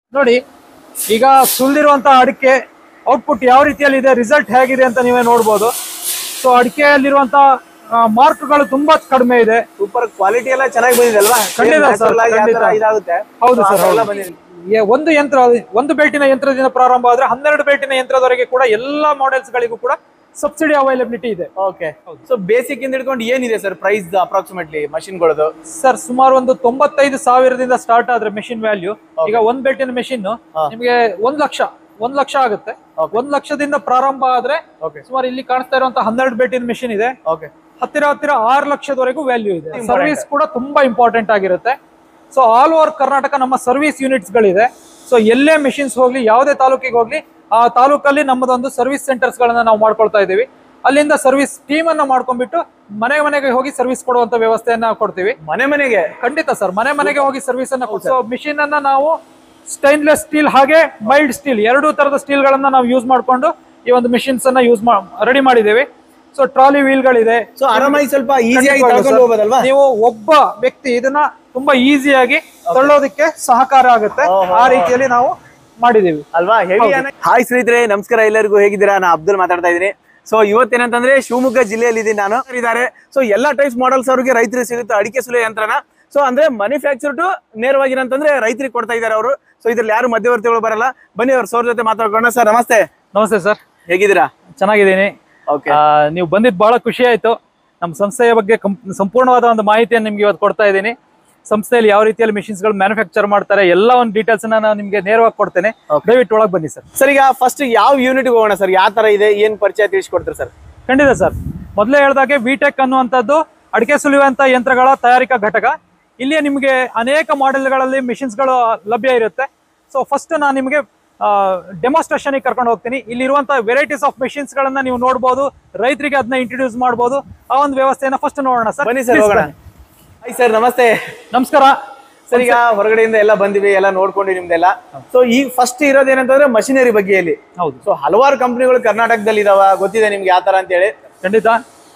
ನೋಡಿ ಈಗ ಸುಲಿದಿರುವಂತಹ ಅಡಿಕೆ ಔಟ್ಪುಟ್ ಯಾವ ರೀತಿಯಲ್ಲಿ ಇದೆ ರಿಸಲ್ಟ್ ಹೇಗಿದೆ ಅಂತ ನೀವೇ ನೋಡ್ಬೋದು ಸೊ ಅಡಿಕೆಯಲ್ಲಿರುವಂತಹ ಮಾರ್ಕ್ಗಳು ತುಂಬಾ ಕಡಿಮೆ ಇದೆ ಸೂಪರ್ ಕ್ವಾಲಿಟಿ ಎಲ್ಲ ಚೆನ್ನಾಗಿ ಬಂದಿದೆ ಅಲ್ವಾ ಖಂಡಿತ Natural sir, ಆಗಿ ಯಾವ ತರ ಖಂಡಿತ. ಇದಾಗುತ್ತೆ ಹೌದು ಆ ಸರ್ ತರ ಎಲ್ಲ ಬಂದಿದೆ ಏ, ಒಂದು ಯಂತ್ರ ಒಂದು ಬೆಲ್ಟಿನ ಯಂತ್ರದಿಂದ ಪ್ರಾರಂಭ ಆದ್ರೆ ಹನ್ನೆರಡು ಬೆಲ್ಟಿನ ಯಂತ್ರದವರೆಗೆ ಕೂಡ ಎಲ್ಲಾ ಮಾಡೆಲ್ಸ್ ಗಳಿಗೂ ಕೂಡ ಸಬ್ಸಿಡಿ ಅವೈಲಬಿಲಿಟಿ ಇದೆ ಓಕೆ ಸೊ ಬೇಸಿಕ್ ಇಂದ ಹಿಡ್ಕೊಂಡು ಏನಿದೆ ಸರ್ ಪ್ರೈಸ್ ಅಪ್ರಾಕ್ಸಿಮೇಟ್ಲಿ ಮಷಿನ್ಗಳದು ಸರ್ ಸುಮಾರು ಒಂದು ತೊಂಬತ್ತೈದು ಸಾವಿರದಿಂದ ಸ್ಟಾರ್ಟ್ ಆದ್ರೆ ಮೆಷಿನ್ ವ್ಯಾಲ್ಯೂ ಈಗ ಒಂದ್ ಬೆಲ್ಟಿನ ಮೆಷಿನ್ ನಿಮಗೆ ಒಂದ್ ಲಕ್ಷ ಒಂದ್ ಲಕ್ಷ ಆಗುತ್ತೆ ಒಂದ್ ಲಕ್ಷದಿಂದ ಪ್ರಾರಂಭ ಆದ್ರೆ ಓಕೆ ಸುಮಾರು ಇಲ್ಲಿ ಕಾಣಿಸ್ತಾ ಇರುವಂತಹ ಹನ್ನೆರಡು ಬೆಲ್ಟಿನ ಮೆಷಿನ್ ಇದೆ ಓಕೆ ಹತ್ತಿರ ಹತ್ತಿರ ಆರು ಲಕ್ಷದವರೆಗೂ ವ್ಯಾಲ್ಯೂ ಇದೆ ಸರ್ವಿಸ್ ಕೂಡ ತುಂಬಾ ಇಂಪಾರ್ಟೆಂಟ್ ಆಗಿರುತ್ತೆ ಸೊ ಆಲ್ ಓವರ್ ಕರ್ನಾಟಕ ನಮ್ಮ ಸರ್ವಿಸ್ ಯೂನಿಟ್ಸ್ ಗಳಿದೆ ಸೊ ಎಲ್ಲೇ ಮೆಷಿನ್ಸ್ ಹೋಗ್ಲಿ ಯಾವುದೇ ತಾಲೂಕಿಗೆ ಹೋಗ್ಲಿ ಆ ತಾಲೂಕಲ್ಲಿ ನಮ್ಮದೊಂದು ಸರ್ವಿಸ್ ಸೆಂಟರ್ಸ್ ಗಳನ್ನ ನಾವು ಮಾಡ್ಕೊಳ್ತಾ ಇದ್ದೀವಿ ಅಲ್ಲಿಂದ ಸರ್ವಿಸ್ ಟೀಮ್ ಅನ್ನ ಮಾಡ್ಕೊಂಡ್ಬಿಟ್ಟು ಮನೆ ಮನೆಗೆ ಹೋಗಿ ಸರ್ವಿಸ್ ಕೊಡುವಂತ ವ್ಯವಸ್ಥೆಯನ್ನ ಕೊಡ್ತೀವಿ ಮನೆ ಮನೆಗೆ ಖಂಡಿತ ಸರ್ ಮನೆ ಮನೆಗೆ ಹೋಗಿ ಸರ್ವಿಸ್ ಅನ್ನ ಸೊ ಮಿಷಿನ್ ಅನ್ನ ನಾವು ಸ್ಟೈನ್ಲೆಸ್ ಸ್ಟೀಲ್ ಹಾಗೆ ಮೈಲ್ಡ್ ಸ್ಟೀಲ್ ಎರಡೂ ತರದ ಸ್ಟೀಲ್ ಗಳನ್ನ ನಾವು ಯೂಸ್ ಮಾಡ್ಕೊಂಡು ಈ ಒಂದು ಮಿಷಿನ್ಸ್ ಅನ್ನ ಯೂಸ್ ರೆಡಿ ಮಾಡಿದ್ದೇವೆ ಸೊ ಟ್ರಾಲಿ ವೀಲ್ ಗಳಿದೆ ಸೊ ಆರಾಮಾಗಿ ಸ್ವಲ್ಪ ಈಸಿಯಾಗಿ ಖಂಡಿತವಾಗ್ಲೂ ತಗೊಂಡು ಸರ್. ಹೋಗೋದಲ್ವಾ ನೀವು ಒಬ್ಬ ವ್ಯಕ್ತಿ ಇದನ್ನ ತುಂಬಾ ಈಸಿಯಾಗಿ ತಳ್ಳೋದಕ್ಕೆ ಸಹಕಾರ ಆಗುತ್ತೆ ಆ ರೀತಿಯಲ್ಲಿ ನಾವು ಮಾಡಿದೀವಿ ಅಲ್ವಾ ಹೆವಿ ಹಾಯ್ ಸ್ನೇಹಿತರೆ ನಮಸ್ಕಾರ ಎಲ್ಲರಿಗೂ ಹೇಗಿದ್ದೀರಾ ನಾನು ಅಬ್ದುಲ್ ಮಾತಾಡ್ತಾ ಇದ್ದೀನಿ ಸೊ ಇವತ್ತೇನಂತಂದ್ರೆ ಶಿವಮೊಗ್ಗ ಜಿಲ್ಲೆಯಲ್ಲಿ ಇದ್ದೀನಿ ನಾನು ಇದ್ದಾರೆ ಸೊ ಎಲ್ಲಾ ಟೈಪ್ಸ್ ಮಾಡಲ್ಸ್ ಅವ್ರಿಗೆ ರೈತರಿಗೆ ಸಿಗುತ್ತೆ ಅಡಿಕೆ ಸುಲಿಯ ಯಂತ್ರನ ಸೊ ಅಂದ್ರೆ ಮ್ಯಾನುಫ್ಯಾಕ್ಚರ್ ಟು ನೇರವಾಗಿ ಏನಂತಂದ್ರೆ ರೈತರಿಗೆ ಕೊಡ್ತಾ ಇದ್ದಾರೆ ಅವರು ಸೊ ಇದ್ರಲ್ಲಿ ಯಾರು ಮಧ್ಯವರ್ತಿಗಳು ಬರಲ್ಲ ಬನ್ನಿ ಅವ್ರ ಸೋರ್ ಜೊತೆ ಮಾತಾಡ್ಕೊಳ್ಳೋಣ ಸರ್ ನಮಸ್ತೆ ನಮಸ್ತೆ ಸರ್ ಹೇಗಿದ್ದೀರಾ ಚೆನ್ನಾಗಿದ್ದೀನಿ ಓಕೆ ಆ, ನೀವು ಬಂದಿದ್ದು ಬಹಳ ಖುಷಿ ಆಯ್ತು ನಮ್ಮ ಸಂಸ್ಥೆಯ ಬಗ್ಗೆ ಕಂ- ಸಂಪೂರ್ಣವಾದ ಒಂದು ಮಾಹಿತಿಯನ್ನು ನಿಮ್ಗೆ ಇವತ್ತು ಕೊಡ್ತಾ ಇದ್ದೀನಿ ಸಂಸ್ಥೆಯಲ್ಲಿ ಯಾವ ರೀತಿಯಲ್ಲಿ ಮಿಷಿನ್ಸ್ ಗಳು ಮ್ಯಾನುಫ್ಯಾಕ್ಚರ್ ಮಾಡ್ತಾರೆ ಎಲ್ಲ ಒಂದು ಡೀಟೇಲ್ಸ್ ನಾನು ನಿಮ್ಗೆ ನೇರವಾಗಿ ಕೊಡ್ತೇನೆ ದಯವಿಟ್ಟು ಒಳಗೆ ಬನ್ನಿ ಸರ್ ಸರ್ ಈಗ ಫಸ್ಟ್ ಯಾವ ಯೂನಿಟ್ ಹೋಗೋಣ ಸರ್ ಯಾವ ತರ ಇದೆ ಏನ್ ಪರಿಚಯ ತಿಳಿಸ್ಕೊಡ್ತೀರಿ ಸರ್ ಖಂಡಿತ ಸರ್ ಮೊದಲೇ ಹೇಳ್ದಾಗೆ ವಿಟೆಕ್ ಅನ್ನುವಂಥದ್ದು ಅಡಿಕೆ ಸುಲಿಯುವಂತ ಯಂತ್ರಗಳ ತಯಾರಿಕಾ ಘಟಕ ಇಲ್ಲಿ ನಿಮಗೆ ಅನೇಕ ಮಾಡೆಲ್ಗಳಲ್ಲಿ ಮಿಷಿನ್ಸ್ಗಳು ಲಭ್ಯ ಇರುತ್ತೆ ಸೊ ಫಸ್ಟ್ ನಾನು ನಿಮಗೆ ಡೆಮಾನ್ಸ್ಟ್ರೇಷನ್ ಕರ್ಕೊಂಡು ಹೋಗ್ತೀನಿ ಇಲ್ಲಿರುವಂತ ವೆರೈಟೀಸ್ ಆಫ್ ಮಿಷಿನ್ಸ್ ಗಳನ್ನ ನೀವು ನೋಡ್ಬೋದು ರೈತರಿಗೆ ಅದನ್ನ ಇಂಟ್ರೊಡ್ಯೂಸ್ ಮಾಡ್ಬೋದು ಆ ಒಂದು ವ್ಯವಸ್ಥೆಯನ್ನ ಫಸ್ಟ್ ನೋಡೋಣ ಸರ್ ಬನ್ನಿ ಸರ್ ಹೋಗೋಣ ಹಾಯ್ ಸರ್ ನಮಸ್ತೆ ನಮಸ್ಕಾರ ಸರ್ ಈಗ ಹೊರಗಡೆಯಿಂದ ಎಲ್ಲ ಬಂದಿವಿ ಎಲ್ಲ ನೋಡ್ಕೊಂಡು ನಿಮ್ದೆಲ್ಲ ಸೊ ಈಗ ಫಸ್ಟ್ ಇರೋದೇನಂತಂದ್ರೆ ಮಷಿನರಿ ಬಗ್ಗೆಯಲ್ಲಿ ಹೌದು ಸೊ ಹಲವಾರು ಕಂಪನಿಗಳು ಕರ್ನಾಟಕದಲ್ಲಿ ಇದಾವ ಗೊತ್ತಿದೆ ನಿಮ್ಗೆ ಯಾವ ತರ ಅಂತ ಹೇಳಿ ಖಂಡಿತ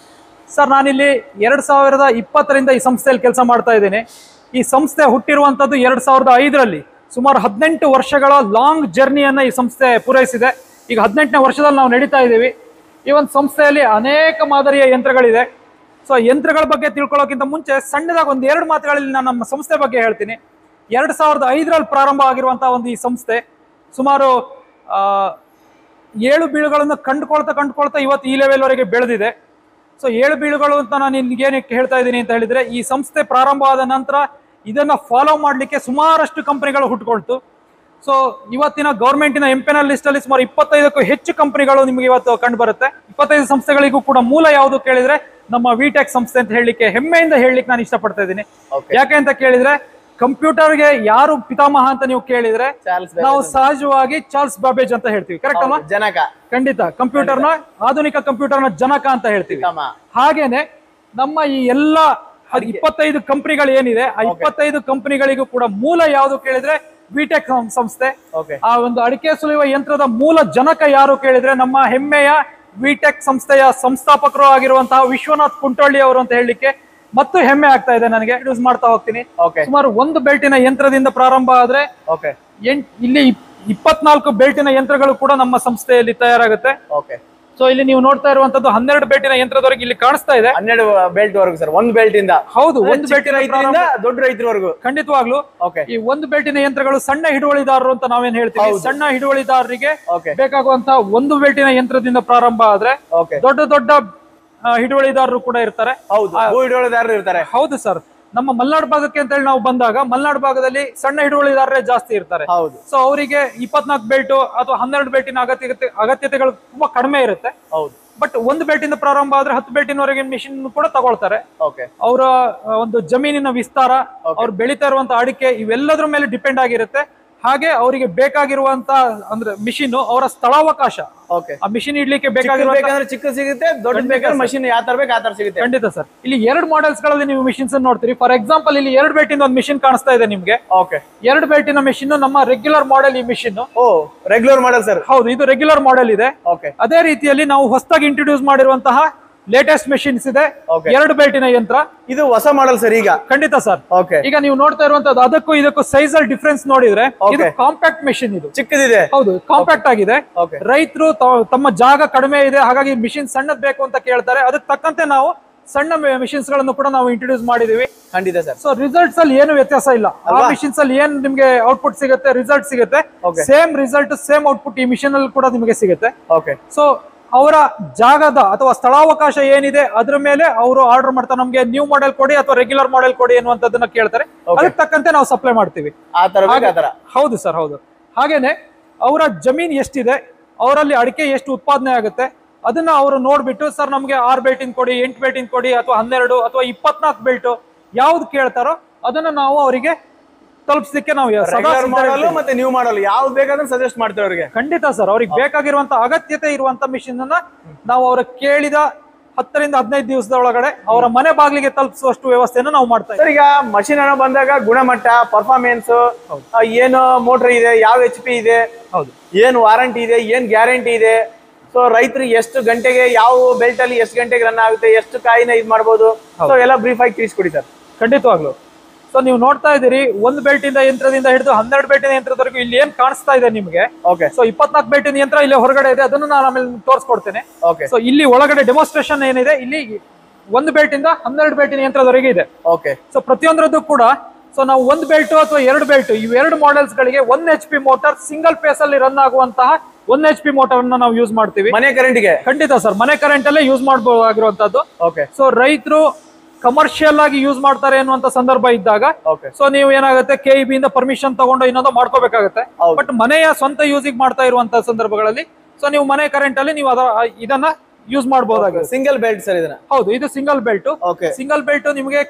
ಸರ್ ನಾನಿಲ್ಲಿ ಎರಡ್ ಸಾವಿರದ ಇಪ್ಪತ್ತರಿಂದ ಈ ಸಂಸ್ಥೆಯಲ್ಲಿ ಕೆಲಸ ಮಾಡ್ತಾ ಇದ್ದೇನೆ ಈ ಸಂಸ್ಥೆ ಹುಟ್ಟಿರುವಂತದ್ದು ಎರಡ್ ಸಾವಿರದ ಐದರಲ್ಲಿ ಸುಮಾರು ಹದಿನೆಂಟು ವರ್ಷಗಳ ಲಾಂಗ್ ಜರ್ನಿಯನ್ನ ಈ ಸಂಸ್ಥೆ ಪೂರೈಸಿದೆ ಈಗ ಹದಿನೆಂಟನೇ ವರ್ಷದಲ್ಲಿ ನಾವು ನಡೀತಾ ಇದ್ದೀವಿ ಈ ಒಂದು ಸಂಸ್ಥೆಯಲ್ಲಿ ಅನೇಕ ಮಾದರಿಯ ಯಂತ್ರಗಳಿದೆ ಸೊ ಯಂತ್ರಗಳ ಬಗ್ಗೆ ತಿಳ್ಕೊಳ್ಳೋಕ್ಕಿಂತ ಮುಂಚೆ ಸಣ್ಣದಾಗಿ ಒಂದು ಎರಡು ಮಾತುಗಳಲ್ಲಿ ನಾನು ನಮ್ಮ ಸಂಸ್ಥೆ ಬಗ್ಗೆ ಹೇಳ್ತೀನಿ ಎರಡ್ ಸಾವಿರದ ಐದರಲ್ಲಿ ಪ್ರಾರಂಭ ಆಗಿರುವಂತಹ ಒಂದು ಈ ಸಂಸ್ಥೆ ಸುಮಾರು ಆ, ಏಳು ಬೀಳುಗಳನ್ನು ಕಂಡುಕೊಳ್ತಾ ಕಂಡುಕೊಳ್ತಾ ಇವತ್ತು ಈ ಲೆವೆಲ್ ವರೆಗೆ ಬೆಳೆದಿದೆ ಸೊ ಏಳು ಬೀಳುಗಳು ಅಂತ ನಾನು ನಿಮ್ಗೆ ಏನಕ್ಕೆ ಹೇಳ್ತಾ ಇದ್ದೀನಿ ಅಂತ ಹೇಳಿದ್ರೆ ಈ ಸಂಸ್ಥೆ ಪ್ರಾರಂಭ ಆದ ನಂತರ ಇದನ್ನ ಫಾಲೋ ಮಾಡಲಿಕ್ಕೆ ಸುಮಾರಷ್ಟು ಕಂಪನಿಗಳು ಹುಟ್ಕೊಳ್ತು ಸೊ ಇವತ್ತಿನ ಗೌರ್ಮೆಂಟಿನ ಎಂಪೆನಲ್ ಲಿಸ್ಟ್ ಅಲ್ಲಿ ಸುಮಾರು ಇಪ್ಪತ್ತೈದಕ್ಕೂ ಹೆಚ್ಚು ಕಂಪನಿಗಳು ನಿಮಗೆ ಇವತ್ತು ಕಂಡು ಬರುತ್ತೆ ಇಪ್ಪತ್ತೈದು ಸಂಸ್ಥೆಗಳಿಗೂ ಕೂಡ ಮೂಲ ಯಾವುದು ಕೇಳಿದ್ರೆ ನಮ್ಮ ವಿಟೆಕ್ ಸಂಸ್ಥೆ ಅಂತ ಹೇಳಲಿಕ್ಕೆ ಹೆಮ್ಮೆಯಿಂದ ಹೇಳಲಿಕ್ಕೆ ನಾನು ಇಷ್ಟಪಡ್ತಾ ಇದ್ದೀನಿ Okay. ಯಾಕೆ ಅಂತ ಕೇಳಿದ್ರೆ ಕಂಪ್ಯೂಟರ್ಗೆ ಯಾರು ಪಿತಾಮಹ ಅಂತ ನೀವು ಕೇಳಿದ್ರೆ ಚಾರ್ಲ್ಸ್ ನಾವು ಸಹಜವಾಗಿ ಚಾರ್ಲ್ಸ್ ಬಾಬೇಜ್ ಅಂತ ಹೇಳ್ತೀವಿ ಕರೆಕ್ಟ್ ಅಲ್ವಾ ಜನಕ ಖಂಡಿತ ಕಂಪ್ಯೂಟರ್ನ ಆಧುನಿಕ ಕಂಪ್ಯೂಟರ್ನ ಜನಕ ಅಂತ ಹೇಳ್ತೀವಿ ತಮ್ಮ ಹಾಗೇನೆ ನಮ್ಮ ಈ ಎಲ್ಲ ಹದ್- ಇಪ್ಪತ್ತೈದು ಕಂಪನಿಗಳು ಏನಿದೆ ಆ ಇಪ್ಪತ್ತೈದು ಕಂಪನಿಗಳಿಗೂ ಕೂಡ ಮೂಲ ಯಾವುದು ಕೇಳಿದ್ರೆ ವಿಟೆಕ್ ಸಂಸ್ಥೆ ಓಕೆ ಆ ಒಂದು ಅಡಿಕೆ ಸುಲಿಯುವ ಯಂತ್ರದ ಮೂಲ ಜನಕ ಯಾರು ಕೇಳಿದ್ರೆ ನಮ್ಮ ಹೆಮ್ಮೆಯ ವಿಟೆಕ್ ಸಂಸ್ಥೆಯ ಸಂಸ್ಥಾಪಕರು ಆಗಿರುವಂತಹ ವಿಶ್ವನಾಥ್ ಕುಂಟೊಳ್ಳಿ ಅವರು ಅಂತ ಹೇಳಲಿಕ್ಕೆ ಮತ್ತು ಹೆಮ್ಮೆ ಆಗ್ತಾ ಇದೆ ನನಗೆ ಯೂಸ್ ಮಾಡ್ತಾ ಹೋಗ್ತೀನಿ ಓಕೆ ಸುಮಾರು ಒಂದು ಬೆಲ್ಟಿನ ಯಂತ್ರದಿಂದ ಪ್ರಾರಂಭ ಆದ್ರೆ ಓಕೆ ಎಂಟ್ ಇಲ್ಲಿ ಇಪ್- ಇಪ್ಪತ್ನಾಲ್ಕು ಬೆಲ್ಟಿನ ಯಂತ್ರಗಳು ಕೂಡ ನಮ್ಮ ಸಂಸ್ಥೆಯಲ್ಲಿ ತಯಾರಾಗುತ್ತೆ ಓಕೆ ಸೊ ಇಲ್ಲಿ ನೀವು ನೋಡ್ತಾ ಇರುವಂತದ್ದು ಹನ್ನೆರಡು ಬೆಲ್ಟಿನ ಯಂತ್ರದವರೆಗೆ ಇಲ್ಲಿ ಕಾಣಿಸ್ತಾ ಇದೆ ಹನ್ನೆರಡು ಬೆಲ್ಟ್ ವರೆಗೂ ಸರ್ ಒಂದು ಬೆಲ್ಟ್ ಇಂದ ಹೌದು ಒಂದು ಒಂದು ಬೆಲ್ಟಿನ ರೈತರಿಂದ ದೊಡ್ಡ ರೈತರವರೆಗೂ ಖಂಡಿತವಾಗ್ಲು ಓಕೆ ಈ ಒಂದು ಬೆಲ್ಟಿನ ಯಂತ್ರಗಳು ಸಣ್ಣ ಹಿಡುವಳಿದಾರರು ಅಂತ ನಾವೇನ್ ಹೇಳ್ತೀವಿ ಸಣ್ಣ ಹಿಡುವಳಿದಾರರಿಗೆ ಓಕೆ ಬೇಕಾಗುವಂತಹ ಒಂದು ಬೆಲ್ಟಿನ ಯಂತ್ರದಿಂದ ಪ್ರಾರಂಭ ಆದ್ರೆ ಓಕೆ ದೊಡ್ಡ ದೊಡ್ಡ ಆ, ಹಿಡುವಳಿದಾರರು ಕೂಡ ಇರ್ತಾರೆ ಹೌದು ಹೂ ಹಿಡಿಯೋದಾರರು ಇರ್ತಾರೆ ಹೌದು ಸರ್ ನಮ್ಮ ಮಲ್ನಾಡ್ ಭಾಗಕ್ಕೆ ಅಂತ ಹೇಳಿ ನಾವು ಬಂದಾಗ ಮಲ್ನಾಡ್ ಭಾಗದಲ್ಲಿ ಸಣ್ಣ ಹಿಡುವಳಿದಾರರೇ ಜಾಸ್ತಿ ಇರ್ತಾರೆ ಹೌದು ಸೊ ಅವರಿಗೆ ಇಪ್ಪತ್ನಾಲ್ಕು ಬೆಲ್ಟ್ ಅಥವಾ ಹನ್ನೆರಡು ಬೆಲ್ಟಿನ ಅಗತ್ಯತೆ ಅಗತ್ಯತೆಗಳು ತುಂಬಾ ಕಡಿಮೆ ಇರುತ್ತೆ ಹೌದು ಬಟ್ ಒಂದು ಬೆಲ್ಟಿಂದ ಪ್ರಾರಂಭ ಆದ್ರೆ ಹತ್ತು ಬೆಲ್ಟಿನವರೆಗೆ ಮಿಷಿನ್ ಕೂಡ ತಗೊಳ್ತಾರೆ ಓಕೆ ಅವರ ಒಂದು ಜಮೀನಿನ ವಿಸ್ತಾರ ಅವ್ರು ಬೆಳೀತಾ ಇರುವಂತ ಅಡಿಕೆ ಇವೆಲ್ಲದ್ರ ಮೇಲೆ ಡಿಪೆಂಡ್ ಆಗಿರುತ್ತೆ ಹಾಗೆ ಅವರಿಗೆ ಬೇಕಾಗಿರುವಂತ ಅಂದ್ರೆ ಮಿಷಿನ್ ಅವರ ಸ್ಥಳಾವಕಾಶ ಓಕೆ ಆ ಮಿಷಿನ್ ಇಡ್ಲಿಕ್ಕೆ ಬೇಕಾಗಿರುವ ಬೇಕಂದ್ರೆ ಚಿಕ್ಕ ಸಿಗುತ್ತೆ ದೊಡ್ಡ ಬೇಕಾದ್ರೆ ಮಷಿನ್ ಯಾವ ತರ ಬೇಕು ಆ ತರ ಸಿಗುತ್ತೆ ಖಂಡಿತ ಸರ್ ಇಲ್ಲಿ ಎರಡು ಮಾಡೆಲ್ಸ್ ಗಳಲ್ಲಿ ನೀವು ಮಿಷಿನ್ಸ್ ನೋಡ್ತೀರಿ ಫಾರ್ ಎಕ್ಸಾಂಪಲ್ ಇಲ್ಲಿ ಎರಡು ಬೆಲ್ಟಿನ ಒಂದು ಮಿಷಿನ್ ಕಾಣಿಸ್ತಾ ಇದೆ ನಿಮ್ಗೆ ಓಕೆ ಎರಡು ಬೆಲ್ಟಿನ ಮಿಷಿನ್ ನಮ್ಮ ರೆಗ್ಯುಲರ್ ಮಾಡೆಲ್ ಈ machine oh regular model sir ಹೌದು ಇದು ರೆಗ್ಯುಲರ್ ಮಾಡೆಲ್ ಇದೆ ಓಕೆ ಅದೇ ರೀತಿಯಲ್ಲಿ ನಾವು ಹೊಸದಾಗಿ ಇಂಟ್ರೊಡ್ಯೂಸ್ ಮಾಡಿರುವಂತಹ ಲೇಟೆಸ್ಟ್ ಮೆಷಿನ್ಸ್ ಇದೆ Okay. ಎರಡು ಬೆಲ್ಟಿನ ಯಂತ್ರ ಇದು ಹೊಸ ಮಾಡಲ್ ಸರ್ ಈಗ ಖಂಡಿತ ಸರ್ ಓಕೆ ಈಗ ನೀವು ನೋಡ್ತಾ ಇರುವಂತದ್ದು ಅದಕ್ಕೂ ಇದಕ್ಕೂ ಸೈಜ್ ಅಲ್ಲಿ ಡಿಫ್ರೆನ್ಸ್ ನೋಡಿದ್ರೆ ಇದು Okay. ಕಾಂಪ್ಯಾಕ್ಟ್ ಮೆಷಿನ್ ಇದು ಚಿಕ್ಕದಿದೆ ಹೌದು ಕಾಂಪ್ಯಾಕ್ಟ್ ಆಗಿದೆ ಓಕೆ ರೈತರು ತಮ್ಮ ಜಾಗ ಕಡಿಮೆ ಇದೆ ಹಾಗಾಗಿ ಮಿಷಿನ್ ಸಣ್ಣದ್ ಬೇಕು ಅಂತ ಕೇಳ್ತಾರೆ ಅದಕ್ಕೆ ತಕ್ಕಂತೆ ನಾವು ಸಣ್ಣ ಮಿಷಿನ್ಸ್ ಗಳನ್ನು ಕೂಡ ನಾವು ಇಂಟ್ರೊಡ್ಯೂಸ್ ಮಾಡಿದೀವಿ ಖಂಡಿತ ಸರ್ ಸೊ ರಿಸಲ್ಟ್ಸ್ ಅಲ್ಲಿ ಏನು ವ್ಯತ್ಯಾಸ ಇಲ್ಲ ಆ ಮಿಷಿನ್ಸ್ ಅಲ್ಲಿ ಏನ್ ನಿಮ್ಗೆ ಔಟ್ಪುಟ್ ಸಿಗುತ್ತೆ ರಿಸಲ್ಟ್ ಸಿಗುತ್ತೆ Okay. Same result same output ಈ ಮಿಷಿನ್ ಅಲ್ಲಿ ಕೂಡ ನಿಮಗೆ ಸಿಗುತ್ತೆ ಓಕೆ ಸೊ ಅವರ ಜಾಗದ ಅಥವಾ ಸ್ಥಳಾವಕಾಶ ಏನಿದೆ ಅದ್ರ ಮೇಲೆ ಅವರು ಆರ್ಡರ್ ಮಾಡ್ತಾರೆ ನಮ್ಗೆ ನ್ಯೂ ಮಾಡೆಲ್ ಕೊಡಿ ಅಥವಾ ರೆಗ್ಯುಲರ್ ಮಾಡೆಲ್ ಕೊಡಿ ಅನ್ನುವಂಥದ್ದನ್ನ ಕೇಳ್ತಾರೆ ಅದಕ್ಕೆ ತಕ್ಕಂತೆ ನಾವು ಸಪ್ಲೈ ಮಾಡ್ತೀವಿ ಆ ತರ ಬೇಕು ಆ ತರ ಹೌದು ಸರ್ ಹೌದು ಹಾಗೇನೆ ಅವರ ಜಮೀನ್ ಎಷ್ಟಿದೆ ಅವರಲ್ಲಿ ಅಡಿಕೆ ಎಷ್ಟು ಉತ್ಪಾದನೆ ಆಗುತ್ತೆ ಅದನ್ನ ಅವರು ನೋಡ್ಬಿಟ್ಟು ಸರ್ ನಮ್ಗೆ ಆರ್ ಬೆಲ್ಟಿನ್ ಕೊಡಿ ಎಂಟು ಬೆಲ್ಟಿನ್ ಕೊಡಿ ಅಥವಾ ಹನ್ನೆರಡು ಅಥವಾ ಇಪ್ಪತ್ನಾಲ್ಕು ಬೆಲ್ಟು ಯಾವ್ದು ಕೇಳ್ತಾರೋ ಅದನ್ನ ನಾವು ಅವರಿಗೆ ತಲುಪಿಸಲಿಕ್ಕೆ ನಾವು ಸದಾ ರೆಗ್ಯುಲರ್ ಮಾಡಲ್ ಸಿದ್ಧರಿರ್ತೀವಿ. ಮತ್ತೆ ನ್ಯೂ ಮಾಡಲ್ ಯಾವ್ದು ಬೇಕಾದ್ರೆ ಸಜೆಸ್ಟ್ ಮಾಡ್ತೇವೆ ಅವ್ರಿಗೆ ಖಂಡಿತ ಸರ್ ಅವ್ರಿಗೆ ಬೇಕಾಗಿರುವಂತ ಅಗತ್ಯತೆ ಇರುವಂತ ಮಿಷಿನ್ ಅನ್ನ ನಾವು ಅವ್ರ ಕೇಳಿದ ಹತ್ತರಿಂದ ಹದಿನೈದು ದಿವಸದ ಒಳಗಡೆ ಅವರ ಮನೆ ಬಾಗಿಲಿಗೆ ತಲುಪಿಸುವಷ್ಟು ವ್ಯವಸ್ಥೆಯನ್ನು ನಾವು ಮಾಡ್ತಾ ಇದ್ದೀವಿ ಸರ್ ಈಗ ಮಷಿನ್ ಅನ್ನೋ ಬಂದಾಗ ಗುಣಮಟ್ಟ ಪರ್ಫಾರ್ಮೆನ್ಸ್ ಏನು ಮೋಟರ್ ಇದೆ ಯಾವ ಎಚ್ ಪಿ ಇದೆ ಹೌದು ಏನ್ ವಾರಂಟಿ ಇದೆ ಏನ್ ಗ್ಯಾರಂಟಿ ಇದೆ ಸೊ ರೈತರಿಗೆ ಎಷ್ಟು ಗಂಟೆಗೆ ಯಾವ ಬೆಲ್ಟ್ ಅಲ್ಲಿ ಎಷ್ಟು ಗಂಟೆಗೆ ರನ್ ಆಗುತ್ತೆ ಎಷ್ಟು ಕಾಯಿನ ಇದ್ ಮಾಡ್ಬೋದು ಸೊ ಎಲ್ಲ ಬ್ರೀಫ್ ಆಗಿ ತಿಳಿಸ್ಕೊಡಿ ಸರ್ ಖಂಡಿತವಾಗ್ಲು ಸೊ ನೀವು ನೋಡ್ತಾ ಇದ್ದೀರಿ ಒಂದು ಬೆಲ್ಟಿಂದ ಯಂತ್ರದಿಂದ ಹಿಡಿದು ಹನ್ನೆರಡು ಬೆಲ್ಟಿನ ಯಂತ್ರದವರೆಗೂ ಇಲ್ಲಿ ಏನ್ ಕಾಣಿಸ್ತಾ ಇದೆ ನಿಮಗೆ ಓಕೆ ಸೊ ಇಪ್ಪತ್ನಾಲ್ಕು ಬೆಲ್ಟಿನ ಯಂತ್ರ ಇಲ್ಲಿ ಹೊರಗಡೆ ಇದೆ ಅದನ್ನು ನಾನು ಆಮೇಲೆ ತೋರಿಸ್ಕೊಡ್ತೇನೆ ಓಕೆ ಸೊ ಇಲ್ಲಿ ಒಳಗಡೆ ಡೆಮಾನ್ಸ್ಟ್ರೇಷನ್ ಏನಿದೆ ಇಲ್ಲಿ ಒಂದು ಬೆಲ್ಟಿಂದ ಹನ್ನೆರಡು ಬೆಲ್ಟಿನ ಯಂತ್ರದವರೆಗೆ ಇದೆ ಓಕೆ ಸೊ ಪ್ರತಿಯೊಂದರದ್ದು ಕೂಡ ಸೊ ನಾವು ಒಂದು ಬೆಲ್ಟ್ ಅಥವಾ ಎರಡು ಬೆಲ್ಟ್ ಇವೆರಡು ಮಾಡೆಲ್ಸ್ ಗಳಿಗೆ one H P motor single phase ಅಲ್ಲಿ ರನ್ ಆಗುವಂತಹ ಒನ್ ಎಚ್ ಪಿ ಮೋಟಾರ್ ಅನ್ನ ನಾವು ಯೂಸ್ ಮಾಡ್ತೀವಿ ಮನೆ ಕರೆಂಟ್ಗೆ ಖಂಡಿತ ಸರ್ ಮನೆ ಕರೆಂಟ್ ಅಲ್ಲೇ ಯೂಸ್ ಮಾಡಬಹುದಾಗಿರುವಂತದ್ದು ಓಕೆ ಸೊ ರೈತರು ಕಮರ್ಷಿಯಲ್ ಆಗಿ ಯೂಸ್ ಮಾಡ್ತಾರೆ ಅನ್ನುವಂತ ಸಂದರ್ಭ ಇದ್ದಾಗ ಓಕೆ ಸೊ ನೀವು ಏನಾಗುತ್ತೆ ಕೆ ಇ ಇಂದ ಪರ್ಮಿಷನ್ ತಗೊಂಡು ಇನ್ನೊಂದು ಮಾಡ್ಕೋಬೇಕಾಗುತ್ತೆ ಹೌದು. ಬಟ್ ಮನೆಯ ಸ್ವಂತ ಯೂಸಿಗೆ ಮಾಡ್ತಾ ಇರುವಂತ ಸಂದರ್ಭಗಳಲ್ಲಿ ಸೊ ನೀವು ಮನೆ ಕರೆಂಟ್ ಅಲ್ಲಿ ನೀವು ಅದರ ಇದನ್ನ ಯೂಸ್ ಮಾಡಬಹುದಾಗುತ್ತೆ ಸಿಂಗಲ್ ಬೆಲ್ಟ್ ಸರ್ ಇದನ್ನ ಹೌದು ಇದು single belt okay single belt ನಿಮಗೆ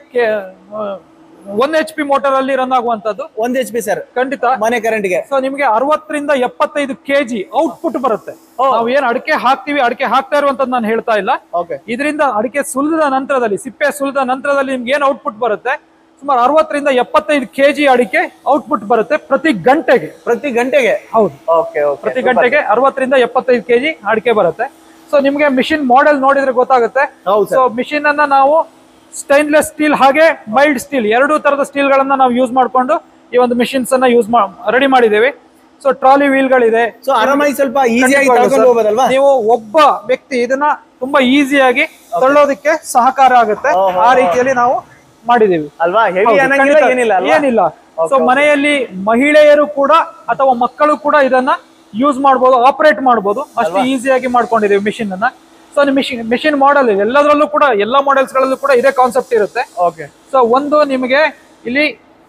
ಒನ್ ಎಚ್ ಪಿ ಮೋಟರ್ ಅಲ್ಲಿ ರನ್ ಆಗುವಂತದ್ದು ಒಂದ್ ಎಚ್ ಪಿ ಸರ್ ಖಂಡಿತ ಮನೆ ಕರೆಂಟ್ಗೆ ಸೊ ನಿಮಗೆ ಅರವತ್ತರಿಂದ ಎಪ್ಪತ್ತೈದು ಕೆಜಿ ಔಟ್ಪುಟ್ ಬರುತ್ತೆ ಓ. ನಾವು ಏನ್ ಅಡಿಕೆ ಹಾಕ್ತಿವಿ ಅಡಿಕೆ ಹಾಕ್ತಾ ಇರುವಂತದ್ದು ನಾನು ಹೇಳ್ತಾ ಇಲ್ಲ ಓಕೆ ಇದರಿಂದ ಅಡಿಕೆ ಸುಲಿದ ನಂತರದಲ್ಲಿ ಸಿಪ್ಪೆ ಸುಲಿದ ನಂತರದಲ್ಲಿ ನಿಮ್ಗೆ ಏನ್ ಔಟ್ಪುಟ್ ಬರುತ್ತೆ ಸುಮಾರು ಅರವತ್ತರಿಂದ ಎಪ್ಪತ್ತೈದು ಕೆಜಿ ಅಡಿಕೆ ಔಟ್ಪುಟ್ ಬರುತ್ತೆ ಪ್ರತಿ ಗಂಟೆಗೆ ಪ್ರತಿ ಗಂಟೆಗೆ ಹೌದು ಓಕೆ ಓಕೆ ಪ್ರತಿ ಗಂಟೆಗೆ ಅರವತ್ತರಿಂದ ಎಪ್ಪತ್ತೈದು ಕೆಜಿ ಅಡಿಕೆ ಬರುತ್ತೆ ಸೊ ನಿಮ್ಗೆ ಮಿಷಿನ್ ಮಾಡೆಲ್ ನೋಡಿದ್ರೆ ಗೊತ್ತಾಗುತ್ತೆ ಹೌದು ಸೊ ಸರ್ ಮಿಷಿನ್ ಅನ್ನ ನಾವು ಸ್ಟೈನ್ಲೆಸ್ ಸ್ಟೀಲ್ ಹಾಗೆ ಮೈಲ್ಡ್ ಸ್ಟೀಲ್ ಎರಡೂ ತರದ ಸ್ಟೀಲ್ ಗಳನ್ನ ನಾವು ಯೂಸ್ ಮಾಡ್ಕೊಂಡು ಈ ಒಂದು ಮಿಷಿನ್ಸ್ ಅನ್ನ ಯೂಸ್ ರೆಡಿ ಮಾಡಿದ್ದೇವೆ ಸೊ ಟ್ರಾಲಿ ವೀಲ್ ಗಳಿದೆ ಸೊ ಆರಾಮಾಗಿ ಸ್ವಲ್ಪ ಈಸಿಯಾಗಿ ಖಂಡಿತವಾಗ್ಲೂ ತಗೊಂಡು ಸರ್. ಹೋಗ್ಬೋದಲ್ವಾ ನೀವು ಒಬ್ಬ ವ್ಯಕ್ತಿ ಇದನ್ನ ತುಂಬಾ ಈಸಿಯಾಗಿ ತಳ್ಳೋದಕ್ಕೆ ಸಹಕಾರ ಆಗುತ್ತೆ ಓಹೋ. ಆ ರೀತಿಯಲ್ಲಿ ನಾವು ಮಾಡಿದೀವಿ ಅಲ್ವಾ ಹೆವಿ ಹೌದು, ಅನ್ನಂಗಿಲ್ಲ ಖಂಡಿತ ಏನಿಲ್ಲ ಅಲ್ವಾ ಏನಿಲ್ಲ ಸೊ ಮನೆಯಲ್ಲಿ ಮಹಿಳೆಯರು ಕೂಡ ಅಥವಾ ಮಕ್ಕಳು ಕೂಡ ಇದನ್ನ ಯೂಸ್ ಮಾಡಬಹುದು ಆಪರೇಟ್ ಮಾಡಬಹುದು ಅಷ್ಟು ಈಸಿಯಾಗಿ ಮಾಡ್ಕೊಂಡಿದೀವಿ ಮಿಷಿನ್ ಅನ್ನ ಸೊ ಮಿಷಿನ್ ಮಿಷಿನ್ ಮಾಡೆಲ್ ಎಲ್ಲದರಲ್ಲೂ ಕೂಡ ಎಲ್ಲ ಮಾಡೆಲ್ಸ್ ಗಳಲ್ಲೂ ಕೂಡ ಇದೇ ಕಾನ್ಸೆಪ್ಟ್ ಇರುತ್ತೆ ಓಕೆ ಸೊ ಒಂದು ನಿಮಗೆ ಇಲ್ಲಿ